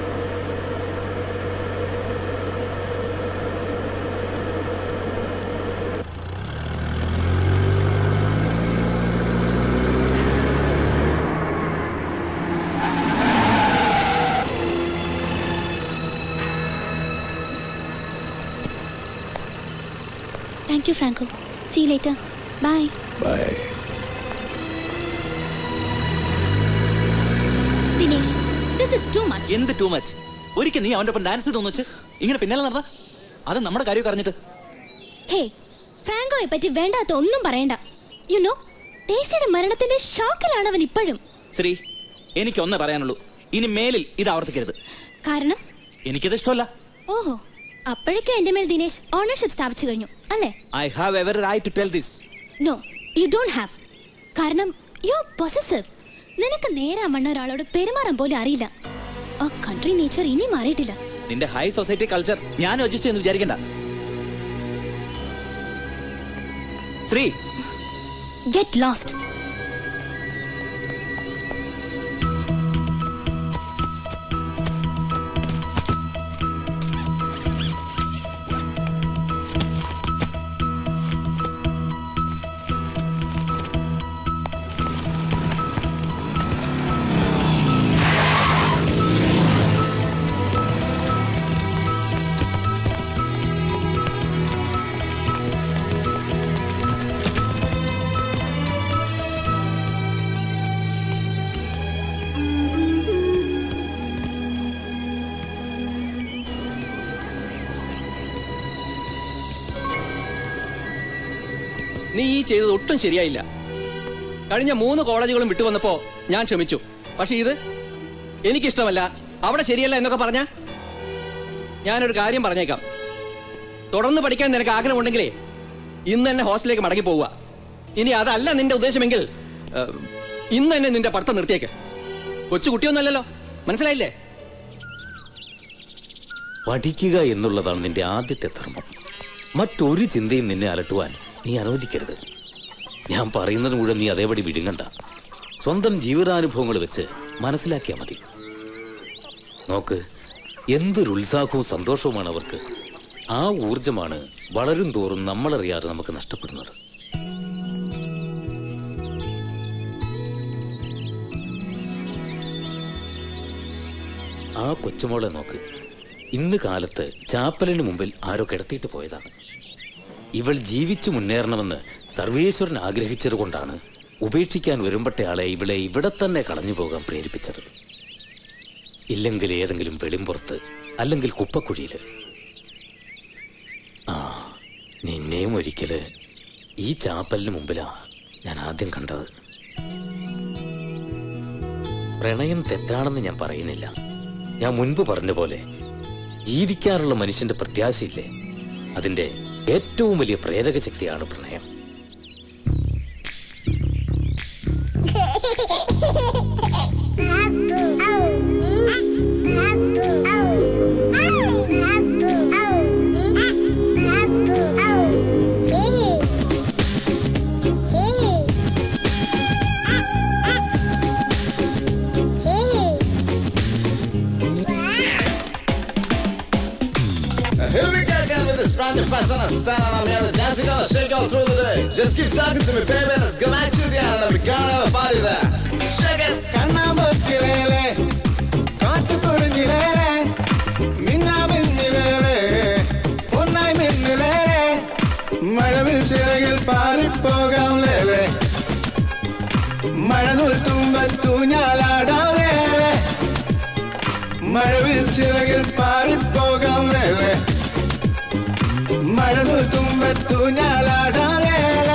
thank you Franco see later bye bye Dinesh this is too much എന്ത് ടൂ മച്ച് ഒരിക്കൽ നീ അവന്റെ ഒപ്പം ഡാൻസ് ചെയ്ത് വെച്ച് ഇങ്ങനെ പിന്നാലെ നടന്ന അത് നമ്മുടെ കാര്യമൊക്കെ അറിഞ്ഞിട്ട് ഹേ ഫ്രാങ്കോയെ പറ്റി വേണ്ടാത്ത ഒന്നും പറയണ്ട യു നോ ഡേസിയുടെ മരണത്തിന്റെ ഷോക്കിലാണ് അവൻ ഇപ്പോഴും ശ്രീ എനിക്ക് ഒന്നേ പറയാനുള്ളൂ ഇനി മേലിൽ ഇത് ആവർത്തിക്കരുത് കാരണം എനിക്കത് ഇഷ്ടമല്ല ഓഹോ അപ്പോഴേക്കും എന്റെ മേൽ ദിനേശ് ഓണർഷിപ്പ് സ്ഥാപിച്ചു കഴിഞ്ഞു അല്ലേ I have ever right to tell this no you don't have കാരണം യു പൊസസീവ് നിനക്ക് നേരെ മണ്ണ ഒരാളോട് പെരുമാറാൻ പോലും അറിയില്ല ആ കൺട്രി നേച്ചർ ഇനി മാറിയിട്ടില്ല നിന്റെ ഹൈ സൊസൈറ്റി കൾച്ചർ ഞാൻ യോജിച്ചു എന്ന് വിചാരിക്കണ്ട ശ്രീ ഗെറ്റ് ലോസ്റ്റ് നീ ഈ ചെയ്തത് ഒട്ടും ശരിയായില്ല കഴിഞ്ഞ മൂന്ന് കോളേജുകളും വിട്ടു വന്നപ്പോ ഞാൻ ക്ഷമിച്ചു പക്ഷെ ഇത് എനിക്കിഷ്ടമല്ല അവിടെ ശരിയല്ല എന്നൊക്കെ പറഞ്ഞ ഞാനൊരു കാര്യം പറഞ്ഞേക്കാം തുടർന്ന് പഠിക്കാൻ നിനക്ക് ആഗ്രഹമുണ്ടെങ്കിലേ ഇന്ന് തന്നെ ഹോസ്റ്റലിലേക്ക് മടങ്ങി പോവുക ഇനി അതല്ല നിന്റെ ഉദ്ദേശമെങ്കിൽ ഏഹ്, ഇന്ന് തന്നെ നിന്റെ പഠിത്തം നിർത്തിയേക്ക് കൊച്ചു കുട്ടിയൊന്നുമല്ലല്ലോ മനസ്സിലായില്ലേ പഠിക്കുക എന്നുള്ളതാണ് നിന്റെ ആദ്യത്തെ ധർമ്മം മറ്റൊരു ചിന്തയും നിന്നെ അലട്ടുവാൻ നീ അനുവദിക്കരുത് ഞാൻ പറയുന്നത് മുഴുവൻ നീ അതേപടി വിഴുങ്ങണ്ട സ്വന്തം ജീവിതാനുഭവങ്ങൾ വെച്ച് മനസ്സിലാക്കിയാൽ മതി നോക്ക് എന്തൊരു ഉത്സാഹവും സന്തോഷവുമാണ് അവർക്ക് ആ ഊർജമാണ് വളരും തോറും നമ്മളറിയാതെ നമുക്ക് നഷ്ടപ്പെടുന്നത് ആ കൊച്ചുമോളെ നോക്ക് ഇന്ന് കാലത്ത് ചാപ്പലിന് മുമ്പിൽ ആരോ കിടത്തിയിട്ട് പോയതാണ് ഇവൾ ജീവിച്ചു മുന്നേറണമെന്ന് സർവേശ്വരൻ ആഗ്രഹിച്ചത് കൊണ്ടാണ് ഉപേക്ഷിക്കാൻ വരുമ്പട്ടയാളെ ഇവളെ ഇവിടെ തന്നെ കളഞ്ഞു പോകാൻ പ്രേരിപ്പിച്ചത് ഇല്ലെങ്കിൽ ഏതെങ്കിലും വെളിമ്പുറത്ത് അല്ലെങ്കിൽ കുപ്പക്കുഴിയില് ആ നിന്നെയും ഒരിക്കല് ഈ ചാപ്പലിന് മുമ്പിലാ ഞാൻ ആദ്യം കണ്ടത് പ്രണയം തെറ്റാണെന്ന് ഞാൻ പറയുന്നില്ല ഞാൻ മുൻപ് പറഞ്ഞ പോലെ ജീവിക്കാനുള്ള മനുഷ്യന്റെ പ്രത്യാശയില്ലേ അതിന്റെ ഏറ്റവും വലിയ പ്രേരക ശക്തിയാണ് പ്രണയം Here we go again with this brand new fashion and stand and I'm here to dance, gonna shake all through the day. Just keep talking to me, baby, let's go back to the island and we gonna have a party there. Shake it! കണ്ണാമ്പൊച്ചിലേലെ കാട്ടുപൊടിഞ്ഞിലേലെ മിന്നാമിന്നിലേലെ പൊന്നായി മിന്നിലേലെ മഴവിൽ ചിറകിൽ പാറിപ്പോകാം ലേലെ മഴനൂൽ തുമ്പത്തൂഞ്ഞാലാടാം ലേലെ മഴവിൽ ചിറകിൽ പാറിപ്പോകാം ലേലെ മഴനൂൽ തുമ്പത്തൂഞ്ഞാലാടാം ലേലെ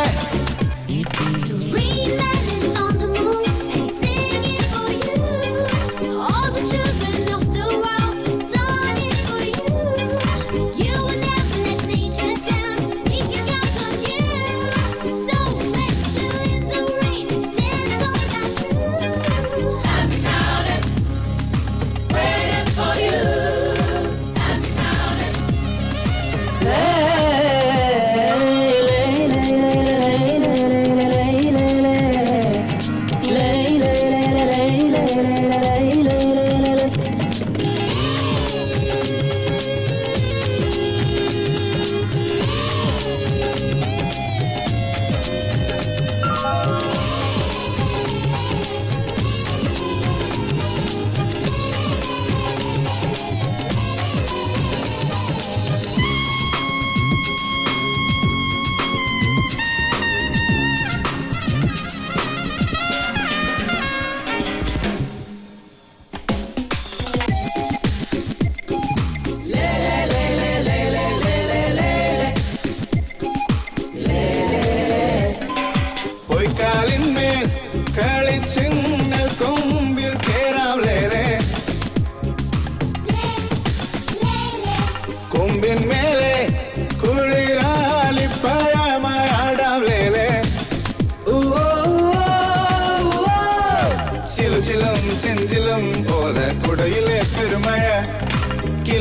All the children of the world sung it for you. You will never let nature down. We can count on you. So let you in the rain, dance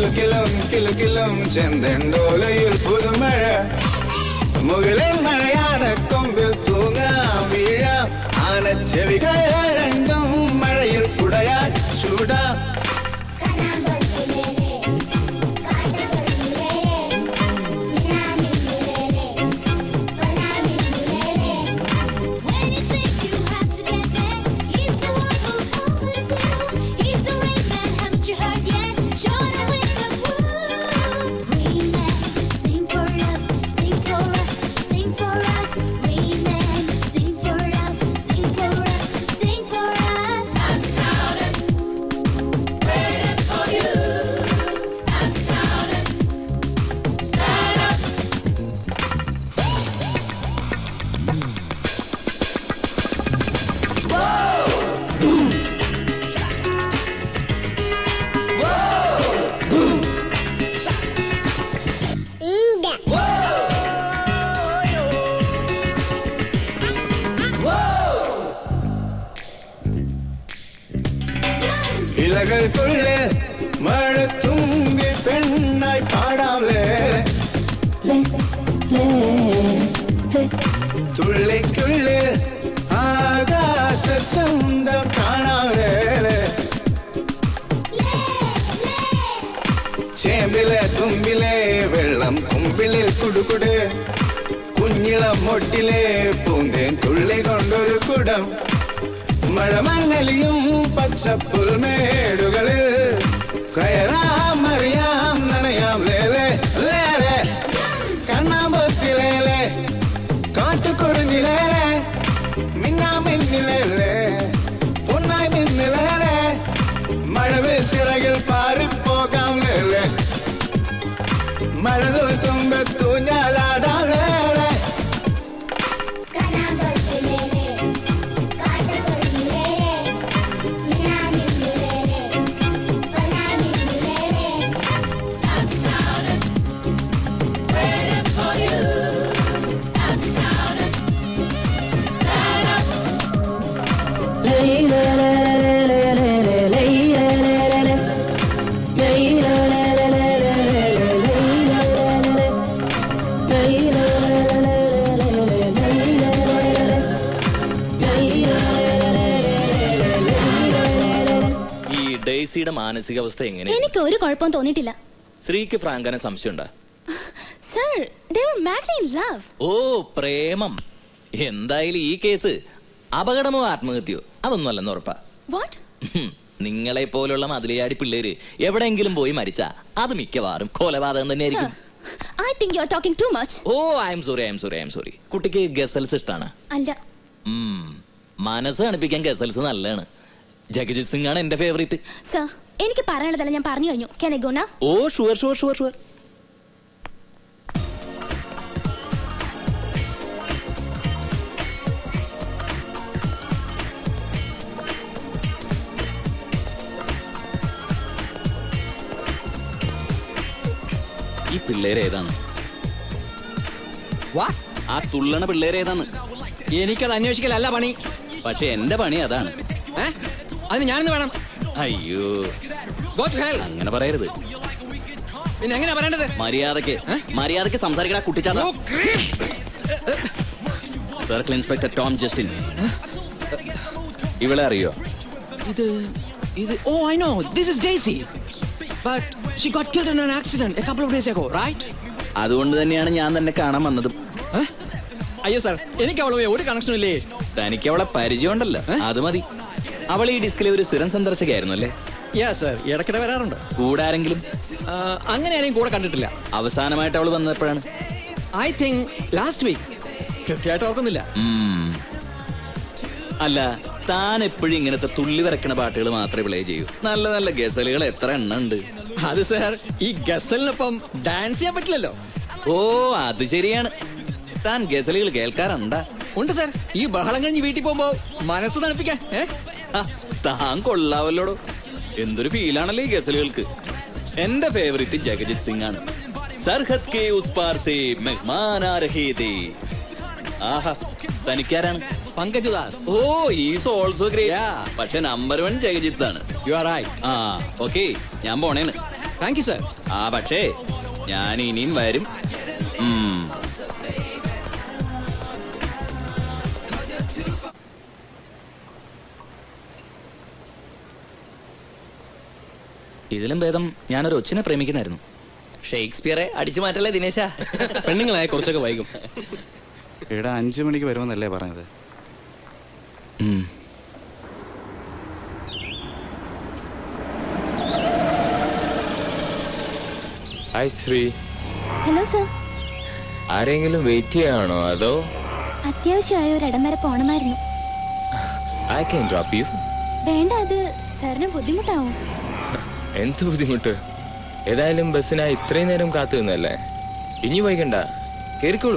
കിലുക്കിലും കിലുക്കിലും ചെന്തണ്ടോലയിൽ പുതുമഴ മുകളിൽ മഴയാണ് കൊമ്പിൽ തൂങ്ങാം വീഴാം ആനച്ചെവികൾ രണ്ടും മഴയിൽ കുടയാൻ ചൂടാം ഇലകൾക്കുള്ളിൽ മഴ തുമ്പി പെണ്ണായി പാടാമേ തുള്ളിക്കുള്ളിൽ ആകാശ ചന്തം കാണാമേ ചേമ്പിലെ തുമ്പിലെ വെള്ളം കുമ്പിളിൽ കുടുകുട് കുഞ്ഞിളം മൊട്ടിലെ പൂന്തേൻ തുള്ളി കൊണ്ടൊരു കുടം മഴമങ്ങലിയും പച്ചപ്പുൽമേടുകളിൽ കയറാം അറിയാം നനയാം ലേലെ ലേലെ കണ്ണാമ്പത്തിലേലെ കാട്ടുകൊടുങ്ങിലേലെ മിന്നാമിന്നിലേലെ പൊന്നായി മിന്നിലേലെ മഴവിൽ ചിറകിൽ പാറിപ്പോകാം ലേലെ മഴ തുമ്പത്തു ഞാലാടാം ലേലെ ഈ ഡെയ്സിയുടെ മാനസികാവസ്ഥ എങ്ങനെയാണ് എനിക്ക് ഒരു കുഴപ്പവും തോന്നിയിട്ടില്ല സ്ത്രീക്ക് ഫ്രാങ്കനെ സംശയമുണ്ടാ sir they were madly in love oh പ്രേമം എന്തായാലും ഈ കേസ് അപകടമോ ആത്മഹത്യയോ അതൊന്നും അല്ലെന്ന് ഉറപ്പാ what ഹും, നിങ്ങളെ പോലുള്ള മതിലയാടി പിള്ളേര് എവിടെയെങ്കിലും പോയി മരിച്ചാ അത് മിക്കവാറും കൊലപാതകം തന്നെയായിരിക്കും i think you are talking too much oh I am sorry I am sorry I am sorry കുട്ടിക്ക് ഗസൽസ് ഇഷ്ടാണ് അല്ല ഉം, മനസ്സ് കണിപ്പിക്കാൻ ഗസൽസ് നല്ലതാണ് ജഗജിത് സിംഗ് ആണ് എന്റെ ഫേവറേറ്റ് സർ എനിക്ക് പറയാനുള്ളതല്ല ഞാൻ പറഞ്ഞു കഴിഞ്ഞു can i go now oh sure sure sure sure ഈ പിള്ളേര് ഏതാണ് ആ തുള്ളണ പിള്ളേര് ഏതാണ് എനിക്കത് അന്വേഷിക്കലല്ല പണി പക്ഷെ എന്റെ പണി അതാണ് ഏ? അതിന് ഞാനെന്ന് വേണം അയ്യോ Go to hell. അങ്ങനെ പറയരുത് പിന്നെ എങ്ങനെയാ പറയേണ്ടത് മര്യാദക്ക് മര്യാദക്ക് സംസാരിക്കണ കുട്ടിച്ചാത്ത സർക്കിൾ ഇൻസ്പെക്ടർ ടോം ജസ്റ്റിൻ ഇവളെ അറിയോ ഇത് ഇത് oh I know this is Daisy but she got killed in an accident a couple of days ago right അതുകൊണ്ട് തന്നെയാണ് ഞാൻ തന്നെ കാണാൻ വന്നതും അയ്യോ സാർ എനിക്ക് അവളുമായി ഒരു കണക്ഷനും ഇല്ലേ തനിക്ക് അവളെ പരിചയമുണ്ടല്ലോ അത് മതി അവൾ ഈ ഡിസ്കിലെ ഒരു സ്ഥിരം സന്ദർശകയായിരുന്നു അല്ലേ യാ സാർ ഇടയ്ക്കിടെ വരാറുണ്ട് കൂടെ ആരെങ്കിലും ആ, അങ്ങനെ ആരെയും കൂടെ കണ്ടിട്ടില്ല അവസാനമായിട്ട് അവൾ വന്നപ്പോഴാണ് ഐ തിങ്ക് ലാസ്റ്റ് വീക്ക് കൃത്യമായിട്ട് ഓർക്കുന്നില്ല ഉം. അല്ല താൻ എപ്പോഴും ഇങ്ങനത്തെ തുള്ളി വരക്കണ പാട്ടുകൾ മാത്രമേ പ്ലേ ചെയ്യൂ നല്ല നല്ല ഗസലുകൾ എത്ര എണ്ണം ഉണ്ട് അത് സാർ ഈ ഗസലിനൊപ്പം ഡാൻസ് ചെയ്യാൻ പറ്റില്ലല്ലോ ഓ അത് ശരിയാണ് താൻ ഗസലുകൾ കേൾക്കാറുണ്ടാ ഉണ്ട് സാർ ഈ ബഹളം കഴിഞ്ഞ് വീട്ടിൽ പോകുമ്പോ മനസ്സ് തണുപ്പിക്കാൻ ഏ? ആ, താൻ കൊള്ളാവല്ലോടോ എന്തൊരു ഫീലാണല്ലോ ഈ ഗസലുകൾക്ക് എന്റെ ഫേവറേറ്റ് ജഗജിത് സിംഗ് ആണ് സർഹദ് കെ ഉസ് പാർ സേ മെഹ്മാൻ ആ രഹേ ഥേ. ആഹാ തനിക്കാരാണ് Pankaj Das oh is also great പക്ഷെ നമ്പർ വൺ ജഗജിത്ത് ആണ് യു ആർ റൈറ്റ് ആ ഓക്കെ ഞാൻ പോണേണ് താങ്ക് യു സർ ആ പക്ഷേ ഞാൻ ഇനിയും വരും ഉം. ഇതിലും ഭേദം ഞാനൊരു ഒച്ചിനെ പ്രേമിക്കുന്നായിരുന്നു ഷേക്സ്പിയറെ അടിച്ചു മാറ്റല്ലേ ദിനേശ പെണ്ണുങ്ങളായ കുറച്ചൊക്കെ വൈകും എടാ അഞ്ചു മണിക്ക് വരുമെന്നല്ലേ പറഞ്ഞത് ഹായ് ശ്രീ ഹലോ സർ ആരെങ്കിലും വെയിറ്റ് ചെയ്യാണോ അതോ അത്യാവശ്യമായ ഒരു ഇടം വരെ പോണമായിരുന്നു ഐ ക്യാൻ ഡ്രോപ്പ് യു വേണ്ട അത് സാറിന് ബുദ്ധിമുട്ടാവും എന്ത് ബുദ്ധിമുട്ട് ഏതായാലും ബസ്സിനായി ഇത്രയും നേരം കാത്തു നിന്നല്ലേ ഇനി വൈകണ്ട കേറിക്കോളൂ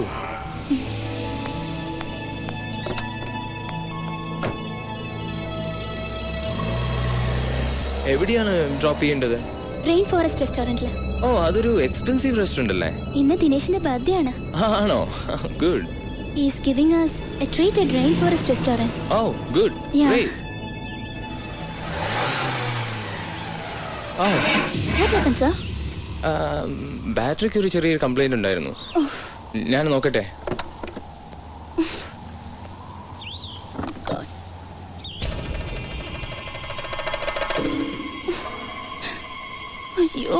എവിടെയാണ് ഡ്രോപ്പ് ചെയ്യേണ്ടത് റെയിൻ ഫോറസ്റ്റ് റെസ്റ്റോറന്റിൽ ഓ അതൊരു എക്സ്പെൻസീവ് റെസ്റ്റോറന്റ് അല്ലേ ഇന്ന് ദിനേശിന്റെ ബർത്ത്ഡേ ആണ് ആണോ good is giving us a treat at rain forest restaurant oh good Yeah. Oh what happen sir ബാറ്ററിക്ക് ഒരു ചെറിയൊരു കംപ്ലൈന്റ് ഉണ്ടായിരുന്നു ഞാൻ നോക്കട്ടെ അയ്യോ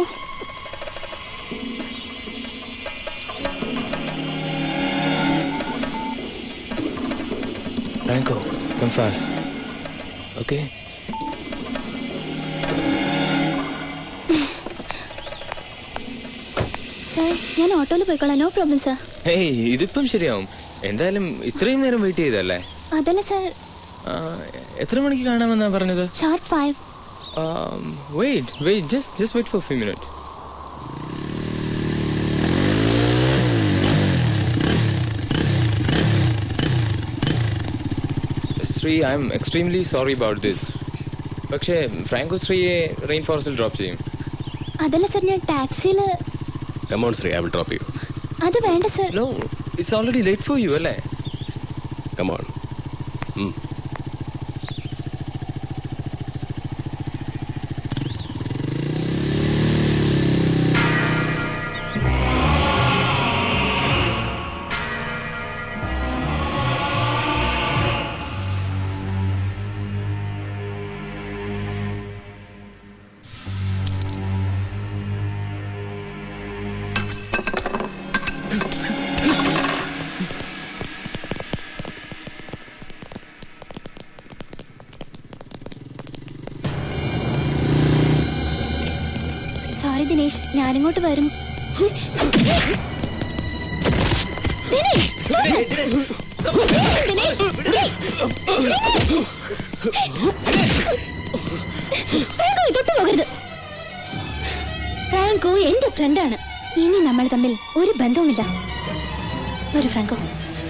Franco, come fast. Okay? Sir ഞാൻ ഓട്ടോയിൽ പോയിക്കോളാം നോ പ്രോബ്ലം സർ ഹേയ് ഇതിപ്പം ശരിയാവും എന്തായാലും ഇത്രയും നേരം വെയിറ്റ് ചെയ്തല്ലേ അതല്ല സർ ആ, എത്ര മണിക്ക് കാണാമെന്നാ പറഞ്ഞത് sharp five wait wait just just wait for few minute Sree I am extremely sorry about this പക്ഷേ ഫ്രാങ്കോ ശ്രീയെ റെയിൻ ഫോറസ്റ്റിൽ ഡ്രോപ്പ് ചെയ്യും അതല്ല സർ ഞാൻ ടാക്സിയിൽ come on Sree I will drop you അത് വേണ്ട sir no it's already late for you അല്ലേ കമോൺ സോറി ദിനേശ് ഞാനിങ്ങോട്ട് വരും ദിനേശ് stop. ദിനേശ് ദിനേശ്. ഫ്രാങ്കോ ഇതൊട്ട് പോകരുത് ഫ്രാങ്കോ എന്റെ ഫ്രണ്ടാണ് ഇനി നമ്മൾ തമ്മിൽ ഒരു ബന്ധവുമില്ല ഒരു ഫ്രാങ്കോ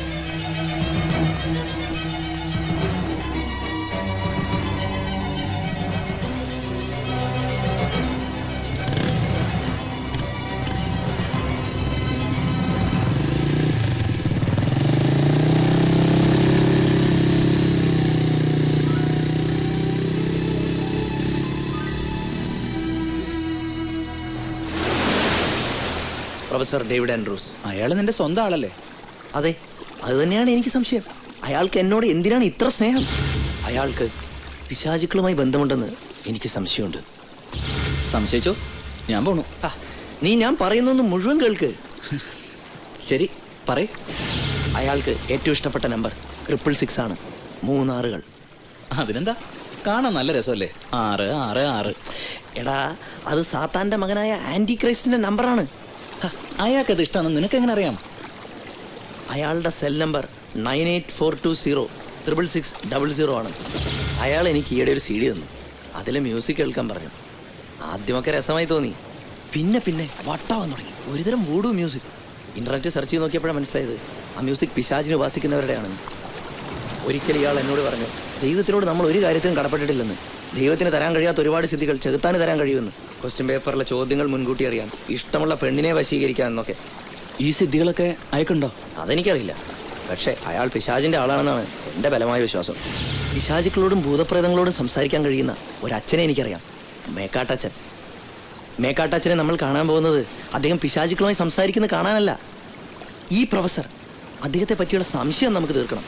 പ്രൊഫസർ ഡേവിഡ് ആൻഡ്രൂസ് അയാൾ നിന്റെ സ്വന്തം ആളല്ലേ അതെ അത് തന്നെയാണ് എനിക്ക് സംശയം അയാൾക്ക് എന്നോട് എന്തിനാണ് ഇത്ര സ്നേഹം അയാൾക്ക് പിശാചുക്കളുമായി ബന്ധമുണ്ടെന്ന് എനിക്ക് സംശയമുണ്ട് സംശയിച്ചോ ഞാൻ പോണു ആ, നീ ഞാൻ പറയുന്നൊന്ന് മുഴുവൻ കേൾക്ക് ശരി പറയ് അയാൾക്ക് ഏറ്റവും ഇഷ്ടപ്പെട്ട നമ്പർ ട്രിപ്പിൾ സിക്സ് ആണ് മൂന്നാറുകൾ അതിനെന്താ കാണാൻ നല്ല രസമല്ലേ ആറ് ആറ് ആറ് എടാ അത് സാത്താന്റെ മകനായ ആന്റി ക്രൈസ്റ്റിന്റെ നമ്പറാണ് അയാൾക്കത് ഇഷ്ടമാണെന്ന് നിനക്ക് എങ്ങനെ അറിയാം അയാളുടെ cell number nine eight four two zero triple six double zero ആണ് അയാൾ എനിക്ക് ഈയിടെ ഒരു സി ഡി തന്നു അതിൽ മ്യൂസിക് കേൾക്കാൻ പറഞ്ഞു ആദ്യമൊക്കെ രസമായി തോന്നി പിന്നെ പിന്നെ വട്ടാവാൻ തുടങ്ങി ഒരുതരം വൂഡു മ്യൂസിക് ഇന്റർനെറ്റ് സെർച്ച് ചെയ്ത് നോക്കിയപ്പോഴാണ് മനസ്സിലായത് ആ മ്യൂസിക് പിശാചിന് ഉപാസിക്കുന്നവരുടെയാണെന്ന് ഒരിക്കൽ ഇയാൾ എന്നോട് പറഞ്ഞു ദൈവത്തിനോട് നമ്മൾ ഒരു കാര്യത്തിനും കടപ്പെട്ടിട്ടില്ലെന്ന് ദൈവത്തിന് തരാൻ കഴിയാത്ത ഒരുപാട് സിദ്ധികൾ ചെകുത്താന് തരാൻ കഴിയുമെന്ന് ക്വസ്റ്റ്യൻ പേപ്പറിലെ ചോദ്യങ്ങൾ മുൻകൂട്ടി അറിയാം ഇഷ്ടമുള്ള പെണ്ണിനെ വശീകരിക്കാം എന്നൊക്കെ ഈ സിദ്ധികളൊക്കെ അയക്കുണ്ടോ അതെനിക്കറിയില്ല പക്ഷേ അയാൾ പിശാചിന്റെ ആളാണെന്നാണ് എൻ്റെ ബലമായ വിശ്വാസം പിശാചുക്കളോടും ഭൂതപ്രേതങ്ങളോടും സംസാരിക്കാൻ കഴിയുന്ന ഒരച്ഛനെ എനിക്കറിയാം മേക്കാട്ടച്ഛൻ മേക്കാട്ടാച്ചനെ നമ്മൾ കാണാൻ പോകുന്നത് അദ്ദേഹം പിശാചുക്കളുമായി സംസാരിക്കുന്നത് കാണാനല്ല ഈ പ്രൊഫസർ അദ്ദേഹത്തെ പറ്റിയുള്ള സംശയം നമുക്ക് തീർക്കണം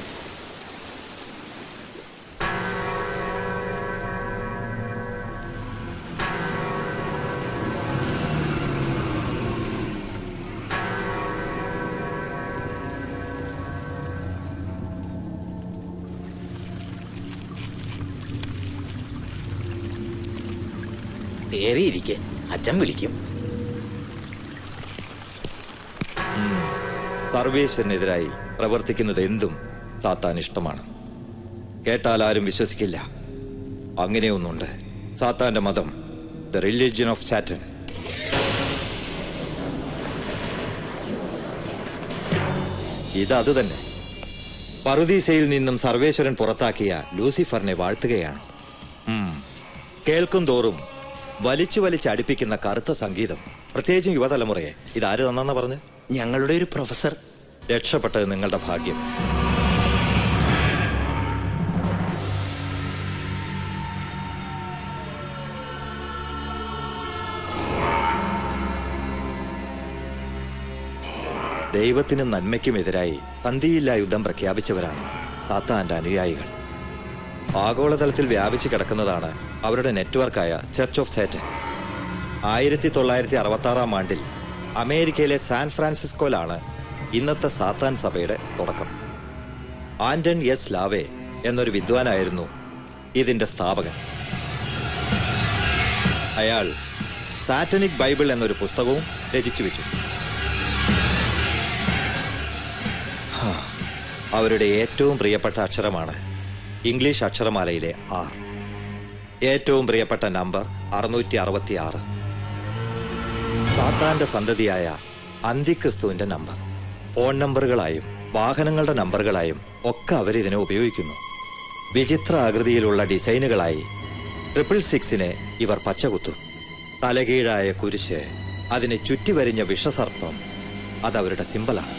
കയറിയിരിക്കെ അച്ഛൻ വിളിക്കും സർവേശ്വരനെതിരായി പ്രവർത്തിക്കുന്നത് എന്തും സാത്താൻ ഇഷ്ടമാണ് കേട്ടാൽ ആരും വിശ്വസിക്കില്ല അങ്ങനെയൊന്നുണ്ട് സാത്താന്റെ മതം ദ റിലീജിയൻ ഓഫ് സാറ്റൻ ഇത് അത് തന്നെ പറുദീസയിൽ നിന്നും സർവേശ്വരൻ പുറത്താക്കിയ ലൂസിഫറിനെ വാഴ്ത്തുകയാണ് ഉം. കേൾക്കും തോറും വലിച്ചു വലിച്ചടിപ്പിക്കുന്ന കറുത്ത സംഗീതം പ്രത്യേകിച്ചും യുവതലമുറയെ ഇതാര് തന്നെന്ന് പറഞ്ഞ് ഞങ്ങളുടെ ഒരു പ്രൊഫസർ രക്ഷപ്പെട്ടത് നിങ്ങളുടെ ഭാഗ്യം ദൈവത്തിനും നന്മയ്ക്കുമെതിരായി സന്ധിയില്ലാ യുദ്ധം പ്രഖ്യാപിച്ചവരാണ് സാത്താന്റെ അനുയായികൾ ആഗോളതലത്തിൽ വ്യാപിച്ചു കിടക്കുന്നതാണ് അവരുടെ നെറ്റ്വർക്കായ ചർച്ച് ഓഫ് സാറ്റൻ ആയിരത്തി തൊള്ളായിരത്തി അറുപത്തി ആറാം ആണ്ടിൽ അമേരിക്കയിലെ സാൻ ഫ്രാൻസിസ്കോയിലാണ് ഇന്നത്തെ സാത്താൻ സഭയുടെ തുടക്കം ആന്റൺ എസ് ലാവേ എന്നൊരു വിദ്വാനായിരുന്നു ഇതിന്റെ സ്ഥാപകൻ അയാൾ സാറ്റനിക് ബൈബിൾ എന്നൊരു പുസ്തകവും രചിച്ചു വെച്ചു ഹാ, അവരുടെ ഏറ്റവും പ്രിയപ്പെട്ട അക്ഷരമാണ് ഇംഗ്ലീഷ് അക്ഷരമാലയിലെ ആർ ഏറ്റവും പ്രിയപ്പെട്ട നമ്പർ അറുന്നൂറ്റി അറുപത്തി ആറ് സാത്താന്റെ സന്തതിയായ അന്തിക്രിസ്തുവിന്റെ നമ്പർ ഫോൺ നമ്പറുകളായും വാഹനങ്ങളുടെ നമ്പറുകളായും ഒക്കെ അവരിതിനെ ഉപയോഗിക്കുന്നു വിചിത്ര ആകൃതിയിലുള്ള ഡിസൈനുകളായി ട്രിപ്പിൾ സിക്സിനെ ഇവർ പച്ചകുത്തും തലകീഴായ കുരിശ് അതിനെ ചുറ്റിവരിഞ്ഞ വിഷസർപ്പം അതവരുടെ സിമ്പലാണ്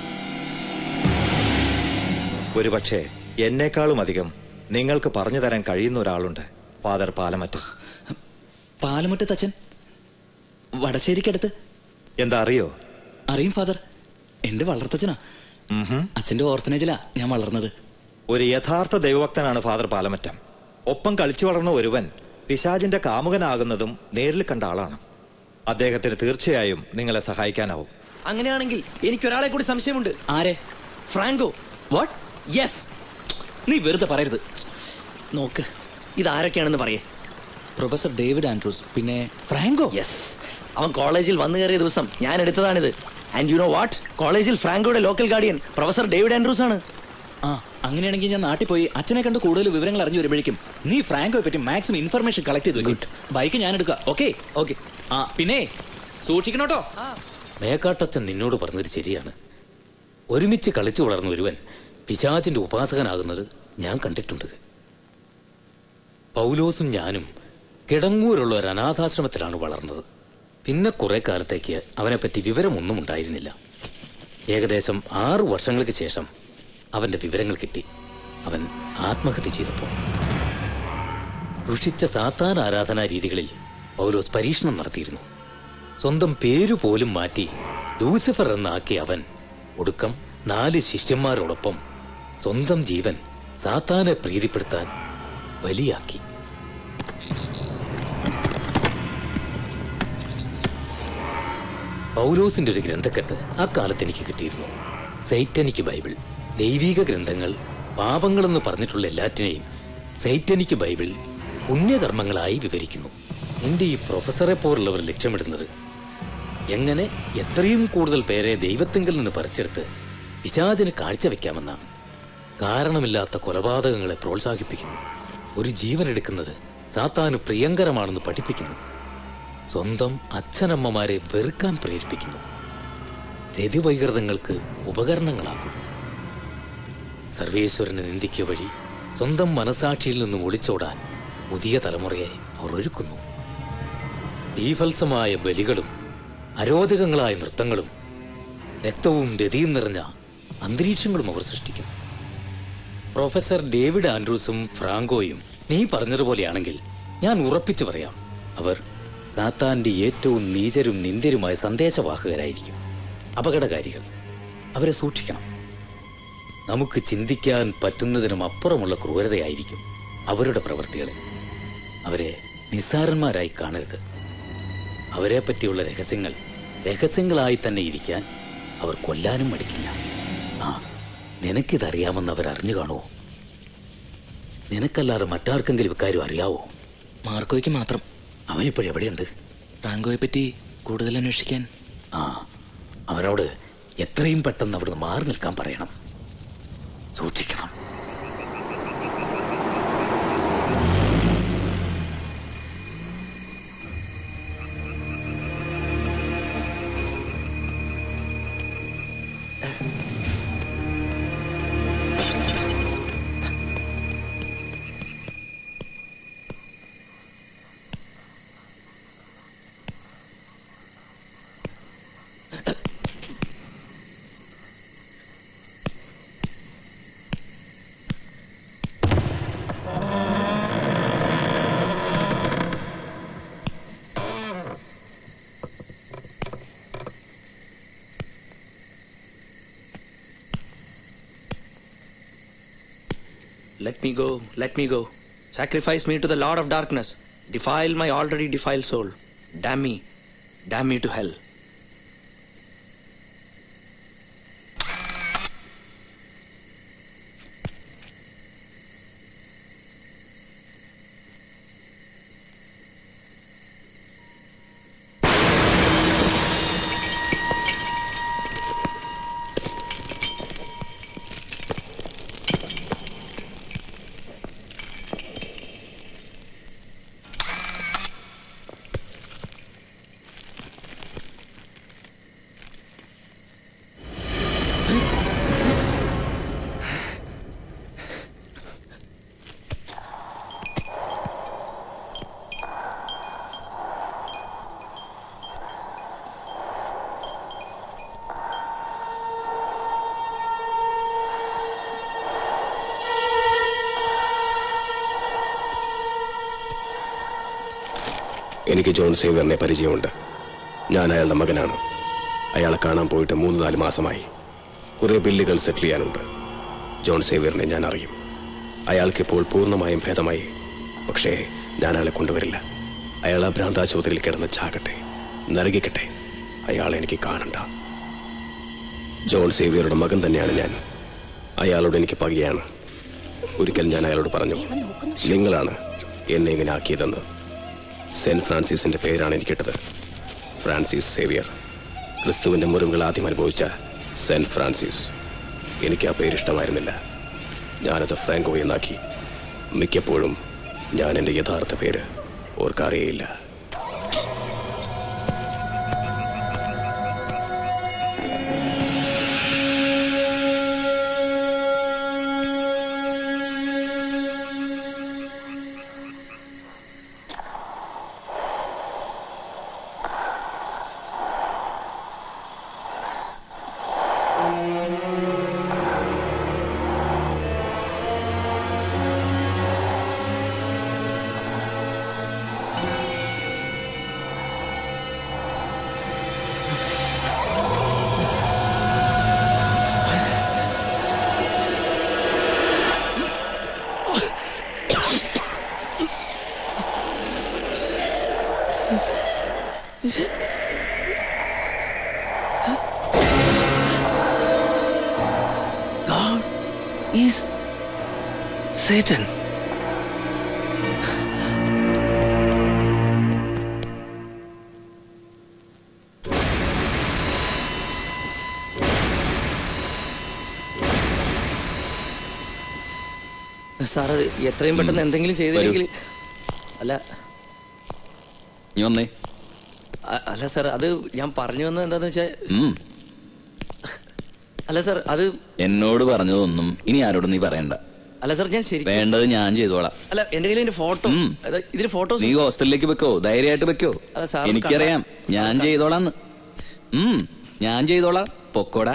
ഒരുപക്ഷെ എന്നേക്കാളും അധികം നിങ്ങൾക്ക് പറഞ്ഞു തരാൻ കഴിയുന്ന ഒരാളുണ്ട് ഫാദർ പാലമറ്റം പാലമുറ്റത്തച്ഛൻ വടശ്ശേരിക്കടുത്ത് എന്താ അറിയോ അറിയും ഫാദർ എന്റെ വളർത്തച്ഛനാ അച്ഛന്റെ ഓർഫനേജിലാ ഞാൻ വളർന്നത് ഒരു യഥാർത്ഥ ദൈവഭക്തനാണ് ഫാദർ പാലമറ്റം ഒപ്പം കളിച്ചു വളർന്ന ഒരുവൻ പിശാജിന്റെ കാമുകനാകുന്നതും നേരിൽ കണ്ട ആളാണ് അദ്ദേഹത്തിന് തീർച്ചയായും നിങ്ങളെ സഹായിക്കാനാവും അങ്ങനെയാണെങ്കിൽ എനിക്കൊരാളെ കൂടി സംശയമുണ്ട് ആരെ ഫ്രാങ്കോ വാട്ട് യെസ് നീ വെറുതെ പറയരുത് നോക്ക് ഇതാരൊക്കെയാണെന്ന് പറയേ പ്രൊഫസർ ഡേവിഡ് ആൻഡ്രൂസ് പിന്നെ ഫ്രാങ്കോ യെസ് അവൻ കോളേജിൽ വന്നു കയറിയ ദിവസം ഞാൻ എടുത്തതാണിത് ആൻഡ് യു നോ വാട്ട് കോളേജിൽ ഫ്രാങ്കോയുടെ local guardian professor David Andrews ആണ് ആ അങ്ങനെയാണെങ്കിൽ ഞാൻ നാട്ടിൽ പോയി അച്ഛനെ കണ്ട് കൂടുതൽ വിവരങ്ങൾ അറിഞ്ഞു വരുമ്പോഴേക്കും നീ ഫ്രാങ്കോയെ പറ്റി മാക്സിമം ഇൻഫർമേഷൻ കളക്ട് ചെയ്ത് വെക്കും ബൈക്ക് ഞാൻ എടുക്കാം ഓക്കെ ഓക്കെ ആ പിന്നെ സൂക്ഷിക്കണോട്ടോ മേക്കാട്ടച്ചൻ നിന്നോട് പറഞ്ഞത് ശരിയാണ് ഒരുമിച്ച് കളിച്ചു വളർന്ന ഒരുവൻ പിശാചിന്റെ ഉപാസകനാകുന്നത് ഞാൻ കണ്ടിട്ടുണ്ട് പൗലോസും ഞാനും കിടങ്ങൂരുള്ള ഒരു അനാഥാശ്രമത്തിലാണ് വളർന്നത് പിന്നെ കുറെ കാലത്തേക്ക് അവനെപ്പറ്റി വിവരമൊന്നും ഉണ്ടായിരുന്നില്ല ഏകദേശം ആറു വർഷങ്ങൾക്ക് ശേഷം അവന്റെ വിവരങ്ങൾ കിട്ടി അവൻ ആത്മഹത്യ ചെയ്തപ്പോൾ ദുഷിച്ച സാത്താൻ ആരാധനാ രീതികളിൽ പൗലോസ് പരീക്ഷണം നടത്തിയിരുന്നു സ്വന്തം പേരു പോലും മാറ്റി ലൂസിഫർ എന്നാക്കിയ അവൻ ഒടുക്കം നാല് ശിഷ്യന്മാരോടൊപ്പം സ്വന്തം ജീവൻ സാത്താനെ പ്രീതിപ്പെടുത്താൻ ബലിയാക്കി പൗലോസിന്റെ ഒരു ഗ്രന്ഥക്കെട്ട് അക്കാലത്ത് എനിക്ക് കിട്ടിയിരുന്നു സൈറ്റനിക് ബൈബിൾ ദൈവിക ഗ്രന്ഥങ്ങൾ പാപങ്ങളെന്ന് പറഞ്ഞിട്ടുള്ള എല്ലാറ്റിനെയും സൈറ്റനിക് ബൈബിൾ പുണ്യകർമ്മങ്ങളായി വിവരിക്കുന്നു എന്റെ ഈ പ്രൊഫസറെ പോലുള്ളവർ ലക്ഷ്യമിടുന്നത് എങ്ങനെ എത്രയും കൂടുതൽ പേരെ ദൈവത്തെങ്കിൽ നിന്ന് പറിച്ചെടുത്ത് പിശാചിന് കാഴ്ചവെക്കാമെന്നാണ് കാരണമില്ലാത്ത കൊലപാതകങ്ങളെ പ്രോത്സാഹിപ്പിക്കുന്നു ഒരു ജീവൻ എടുക്കുന്നത് സാത്താന് പ്രിയങ്കരമാണെന്ന് പഠിപ്പിക്കുന്നു സ്വന്തം അച്ഛനമ്മമാരെ വെറുക്കാൻ പ്രേരിപ്പിക്കുന്നു രതിവൈകൃതങ്ങൾക്ക് ഉപകരണങ്ങളാക്കുന്നു സർവേശ്വരനെ നിന്ദിക്കുക വഴി സ്വന്തം മനസാക്ഷിയിൽ നിന്നും ഒളിച്ചോടാൻ പുതിയ തലമുറയെ അവർ ഒരുക്കുന്നു ബീഭത്സമായ ബലികളും അരോചകങ്ങളായ നൃത്തങ്ങളും രക്തവും രതിയും നിറഞ്ഞ അന്തരീക്ഷങ്ങളും അവർ സൃഷ്ടിക്കുന്നു പ്രൊഫസർ ഡേവിഡ് ആൻഡ്രൂസും ഫ്രാങ്കോയും നീ പറഞ്ഞതുപോലെയാണെങ്കിൽ ഞാൻ ഉറപ്പിച്ചു പറയാം അവർ സാത്താന്റെ ഏറ്റവും നീചരും നിന്ദ്യരുമായ സന്ദേശവാഹകരായിരിക്കും അപകടകാരികൾ അവരെ സൂക്ഷിക്കണം നമുക്ക് ചിന്തിക്കാൻ പറ്റുന്നതിനും അപ്പുറമുള്ള ക്രൂരതയായിരിക്കും അവരുടെ പ്രവൃത്തികളിൽ അവരെ നിസ്സാരന്മാരായി കാണരുത് അവരെ പറ്റിയുള്ള രഹസ്യങ്ങൾ രഹസ്യങ്ങളായി തന്നെ ഇരിക്കാൻ അവർ കൊല്ലാനും മടിക്കില്ല ആ നിനക്കിതറിയാമെന്ന് അവർ അറിഞ്ഞു കാണുമോ നിനക്കല്ലാതെ മറ്റാർക്കെങ്കിലും ഇക്കാര്യം അറിയാവോ മാർക്കോയ്ക്ക് മാത്രം അവനിപ്പോഴെവിടെയുണ്ട് റാങ്കോയെ പറ്റി കൂടുതൽ അന്വേഷിക്കാൻ ആ അവനോട് എത്രയും പെട്ടെന്ന് അവിടുന്ന് മാറി നിൽക്കാൻ പറയണം സൂക്ഷിക്കണം Let me go, let me go. Sacrifice me to the Lord of Darkness. Defile my already defiled soul. Damn me, damn me to hell. എനിക്ക് ജോൺ സേവറിനെ പരിചയമുണ്ട് ഞാൻ അയാളുടെ മകനാണ് അയാളെ കാണാൻ പോയിട്ട് മൂന്ന് നാല് മാസമായി കുറേ ബില്ലുകൾ സെറ്റിൽ ചെയ്യാനുണ്ട് ജോൺ സേവ്യറിനെ ഞാൻ അറിയും അയാൾക്ക് ഇപ്പോൾ പൂർണ്ണമായും ഭേദമായി പക്ഷേ ഞാൻ അയാളെ കൊണ്ടുവരില്ല അയാൾ ആ ഭ്രാന്താശുപത്രിയിൽ കിടന്ന് ചാകട്ടെ നരകിക്കട്ടെ അയാളെ എനിക്ക് കാണണ്ട ജോൺ സേവ്യറുടെ മകൻ തന്നെയാണ് ഞാൻ അയാളോട് എനിക്ക് പകയാണ് ഒരിക്കൽ ഞാൻ അയാളോട് പറഞ്ഞു നിങ്ങളാണ് എന്നെ ഇങ്ങനെ ആക്കിയതെന്ന് സെന്റ് ഫ്രാൻസിസിന്റെ പേരാണ് എനിക്കിട്ടത് ഫ്രാൻസിസ് സേവിയർ ക്രിസ്തുവിന്റെ മുറിവുകൾ ആദ്യം അനുഭവിച്ച സെന്റ് ഫ്രാൻസിസ് എനിക്ക് ആ പേര് ഇഷ്ടമായിരുന്നില്ല ഞാനത് ഫ്രാങ്കോ എന്നാക്കി മിക്കപ്പോഴും ഞാൻ എൻ്റെ യഥാർത്ഥ പേര് ഓർക്കാറേയില്ല God is Satan. സാർ അത് എത്രയും പെട്ടെന്ന് എന്തെങ്കിലും ചെയ്തില്ലെങ്കിൽ അല്ല നീ വന്നേ അ- അല്ല സാർ അത് ഞാൻ പറഞ്ഞു വന്നത് എന്താന്ന് വെച്ചാൽ ഉം. അല്ല സാർ അത് എന്നോട് പറഞ്ഞതൊന്നും ഇനി ആരോടും നീ പറയണ്ട അല്ല സാർ ഞാൻ ശരി വേണ്ടത് ഞാൻ ചെയ്തോളാം അല്ല എന്റെ കയ്യിൽ എന്റെ ഫോട്ടോ ഇതിന് ഫോട്ടോസ് നീ ഹോസ്റ്റലിലേക്ക് വെക്കോ ധൈര്യമായിട്ട് വെക്കോ അല്ല, സാർ എനിക്കറിയാം കണ്ടാ- ഞാൻ സാർ ചെയ്തോളാന്ന് ഉം ഞാൻ ചെയ്തോളാം പൊക്കോടാ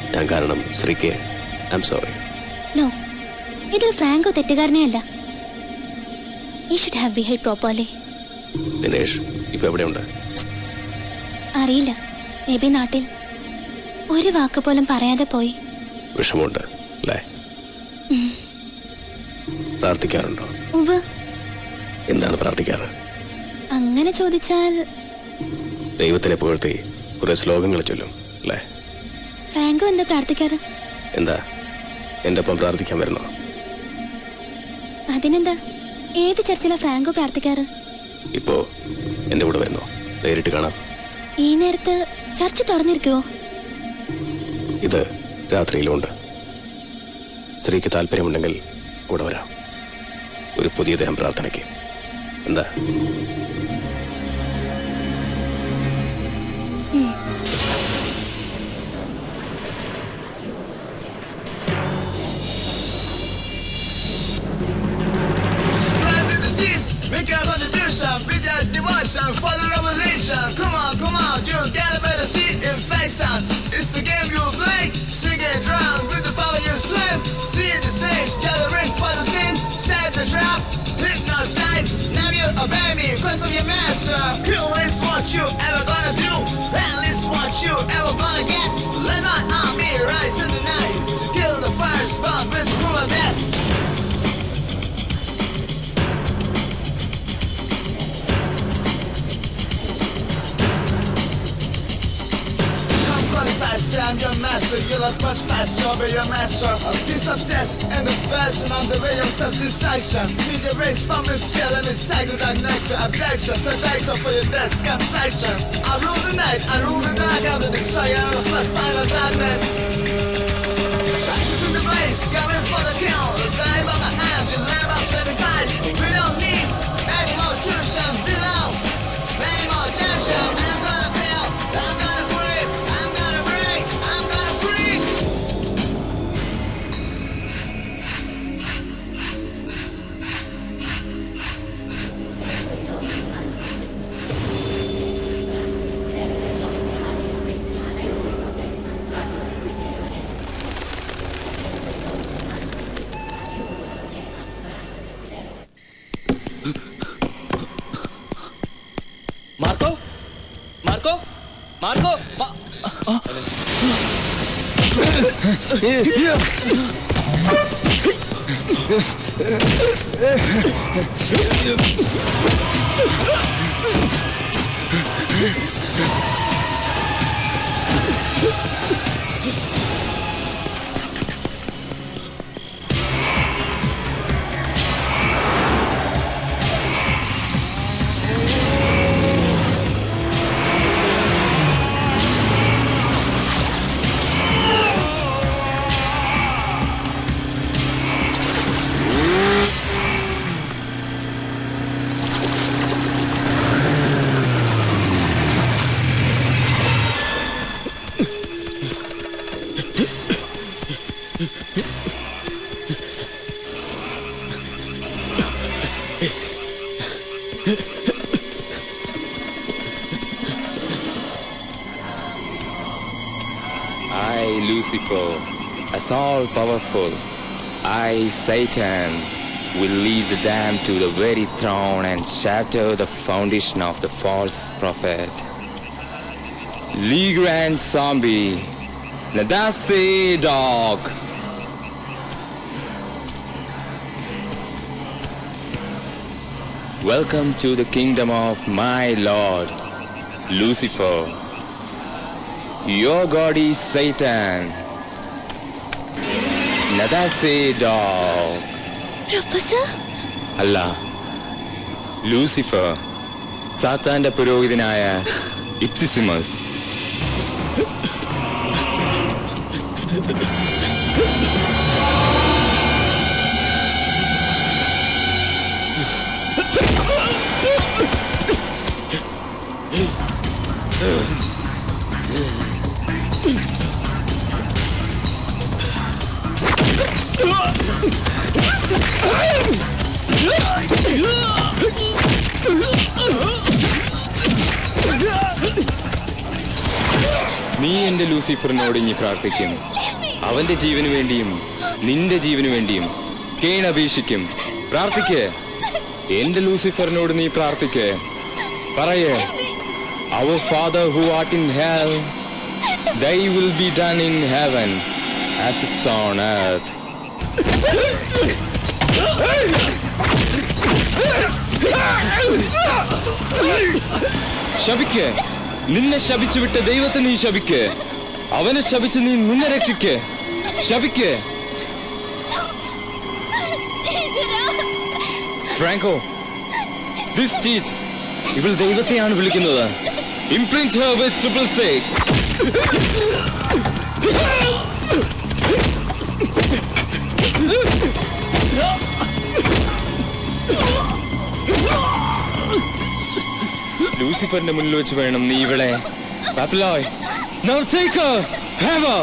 ഞാൻ കാരണം ശ്രീക്ക് ഐ എം സോറി നോ ഇതിൽ ഫ്രാങ്കോ തെറ്റുകാരനേ അല്ല ഈ should have behave properly Dinesh ഇപ്പൊ എവിടെയുണ്ട് അറിയില്ല മേ ബി നാട്ടിൽ ഒരു വാക്ക് പോലും പറയാതെ പോയി വിഷമമുണ്ട് അല്ലേ ഉം. പ്രാർത്ഥിക്കാറുണ്ടോ ഉവ് എന്താണ് പ്രാർത്ഥിക്കാറ് അങ്ങനെ ചോദിച്ചാൽ ദൈവത്തിനെ പുകഴ്ത്തി കുറെ ശ്ലോകങ്ങൾ ചൊല്ലും അല്ലേ ഫ്രാങ്കോ എന്താ പ്രാർത്ഥിക്കാറ് എന്താ എൻ്റെ ഒപ്പം പ്രാർത്ഥിക്കാൻ വരുന്നോ അതിനെന്താ ഏത് ചർച്ചിലാ ഫ്രാങ്കോ പ്രാർത്ഥിക്കാറ് ഇപ്പോ എൻ്റെ കൂടെ വരുന്നോ നേരിട്ട് കാണാം ഈ നേരത്ത് ചർച്ച് തുറന്നിരിക്കുവോ ഇത് രാത്രിയിലുണ്ട് സ്ത്രീക്ക് താല്പര്യമുണ്ടെങ്കിൽ കൂടെ വരാം ഒരു പുതിയ തരം പ്രാർത്ഥനയ്ക്ക് എന്താ Spread the disease, make a contribution, be that devotion for the revelation. Come on, come on, you get a better seat infection. It's the game you play, sing it drown with the power you slip. See the stage, gathering for the sin, set the trap, hypnotize. Now you obey me, cause of your master. Kill is what you ever gonna do, hell is what you ever gonna get. Let my army rise in the night to kill the first bomb with cruel death. Come qualified, say I'm your master. You love much faster, I'll be your master. A piece of death and the fashion, I'm the way of self-destruction. Feed your race from with fear, let me cycle dark nature. Abduction, seduction for your death's consumption. I rule the night, I rule the dark, I'm the destroyer of my final darkness. Cycles in the blaze, coming for the kill. Die by my hand, you lamb up sacrifice. We don't need any more tuition below. Any more tension, I'm gonna kill. I'm gonna break, I'm gonna break, I'm gonna break. Marco Marco Marco മാ- I, Lucifer, as all powerful, I, Satan, will lead the damned to the very throne and shatter the foundation of the false prophet. Legrand Zombie, Nadase Dog. Welcome to the kingdom of my Lord, Lucifer. Your God is Satan. Nadase dog. Professor അല്ല Lucifer സാത്താന്റെ പുരോഹിതനായ ഇപ്സിസിമസ് നീ എന്റെ ലൂസിഫറിനോട് ഇനി പ്രാർത്ഥിക്കും അവന്റെ ജീവന് വേണ്ടിയും നിന്റെ ജീവന് വേണ്ടിയും കെയ്ൻ അപേക്ഷിക്കും പ്രാർത്ഥിക്കേ എന്റെ ലൂസിഫറിനോട് നീ പ്രാർത്ഥിക്കേ പറയേ our father who art in hell thy will be done in heaven as it's on earth ശപിക്ക് നിന്നെ ശപിച്ചു വിട്ട ദൈവത്തെ നീ ശപിക്ക് അവനെ ശപിച്ച് നീ നിന്നെ രക്ഷിക്ക് ശപിക്ക് ഫ്രാങ്കോ ദിസ് ചീറ്റ് ഇവൾ ദൈവത്തെയാണ് വിളിക്കുന്നത് imprint her with triple six ലൂസിഫറിന്റെ മുന്നിൽ വെച്ച് വേണം നീ ഇവളെ പാപ്പിലോയ് Now take her! Have her!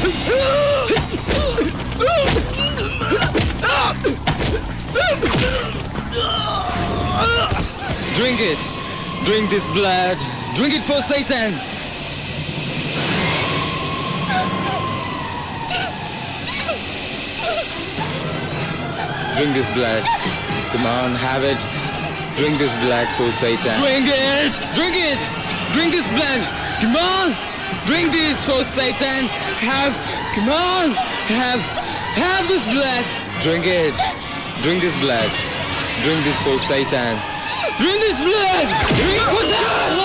Drink it! Drink this blood! Drink it for Satan! Drink this blood. Come on, have it. Drink this blood for Satan. Drink it! Drink it! Drink this blood! Come on! Drink this for Satan! Have, come on! Have, have this blood! Drink it! Drink this blood! Drink this for Satan! Drink this blood! Drink it for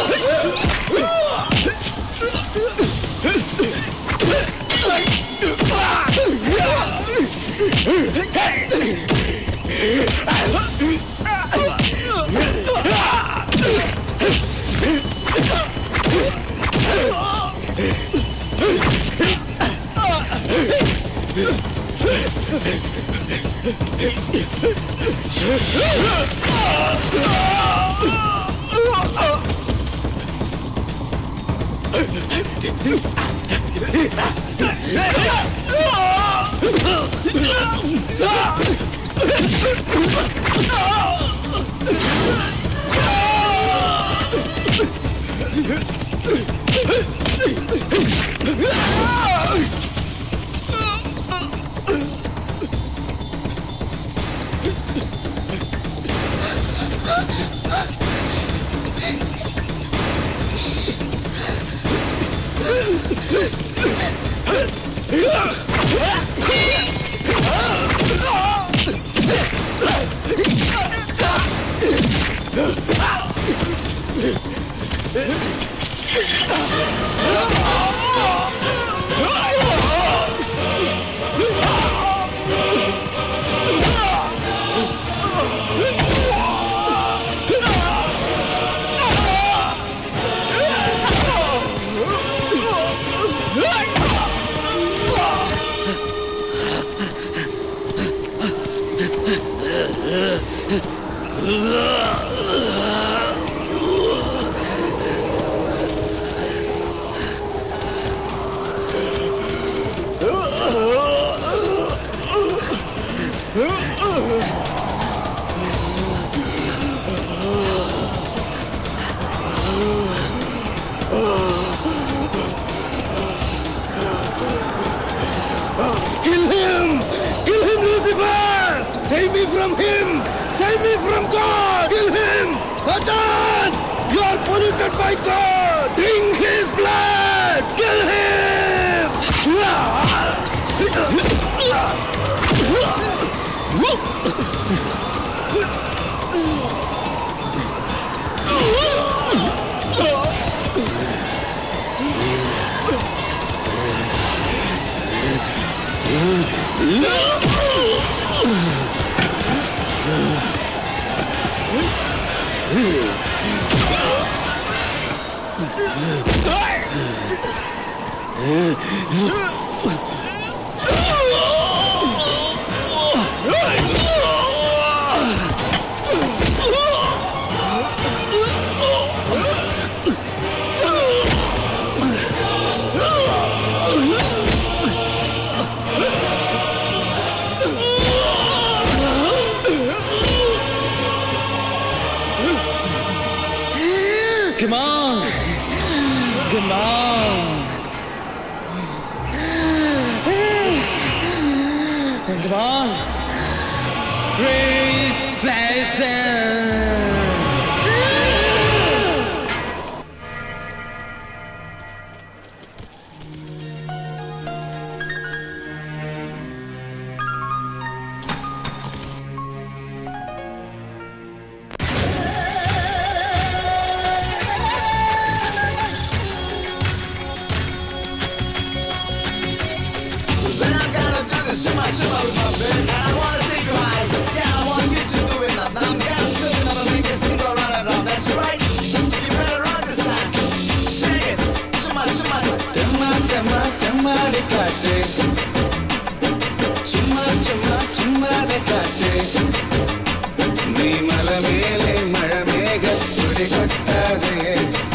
Kill him! Kill him, Lucifer! Save me from him! Save me from God! Kill him! Satan! You are polluted by God! Drink his blood! Kill him! Come on! Come on! come on. Praise Satan. Then I gotta do this shimma shimma with my band. And I wanna take you high. Yeah, I want you to do it now. Now I'm kinda slipping up and make this thing go round and round. That's right. You better rock this side. Shake it. Shimma shimma. Temma temma temma de kate. Chumma chumma chumma de kate. നീ മലമേലെ മഴമേഘ തുടി കൊട്ടാതെ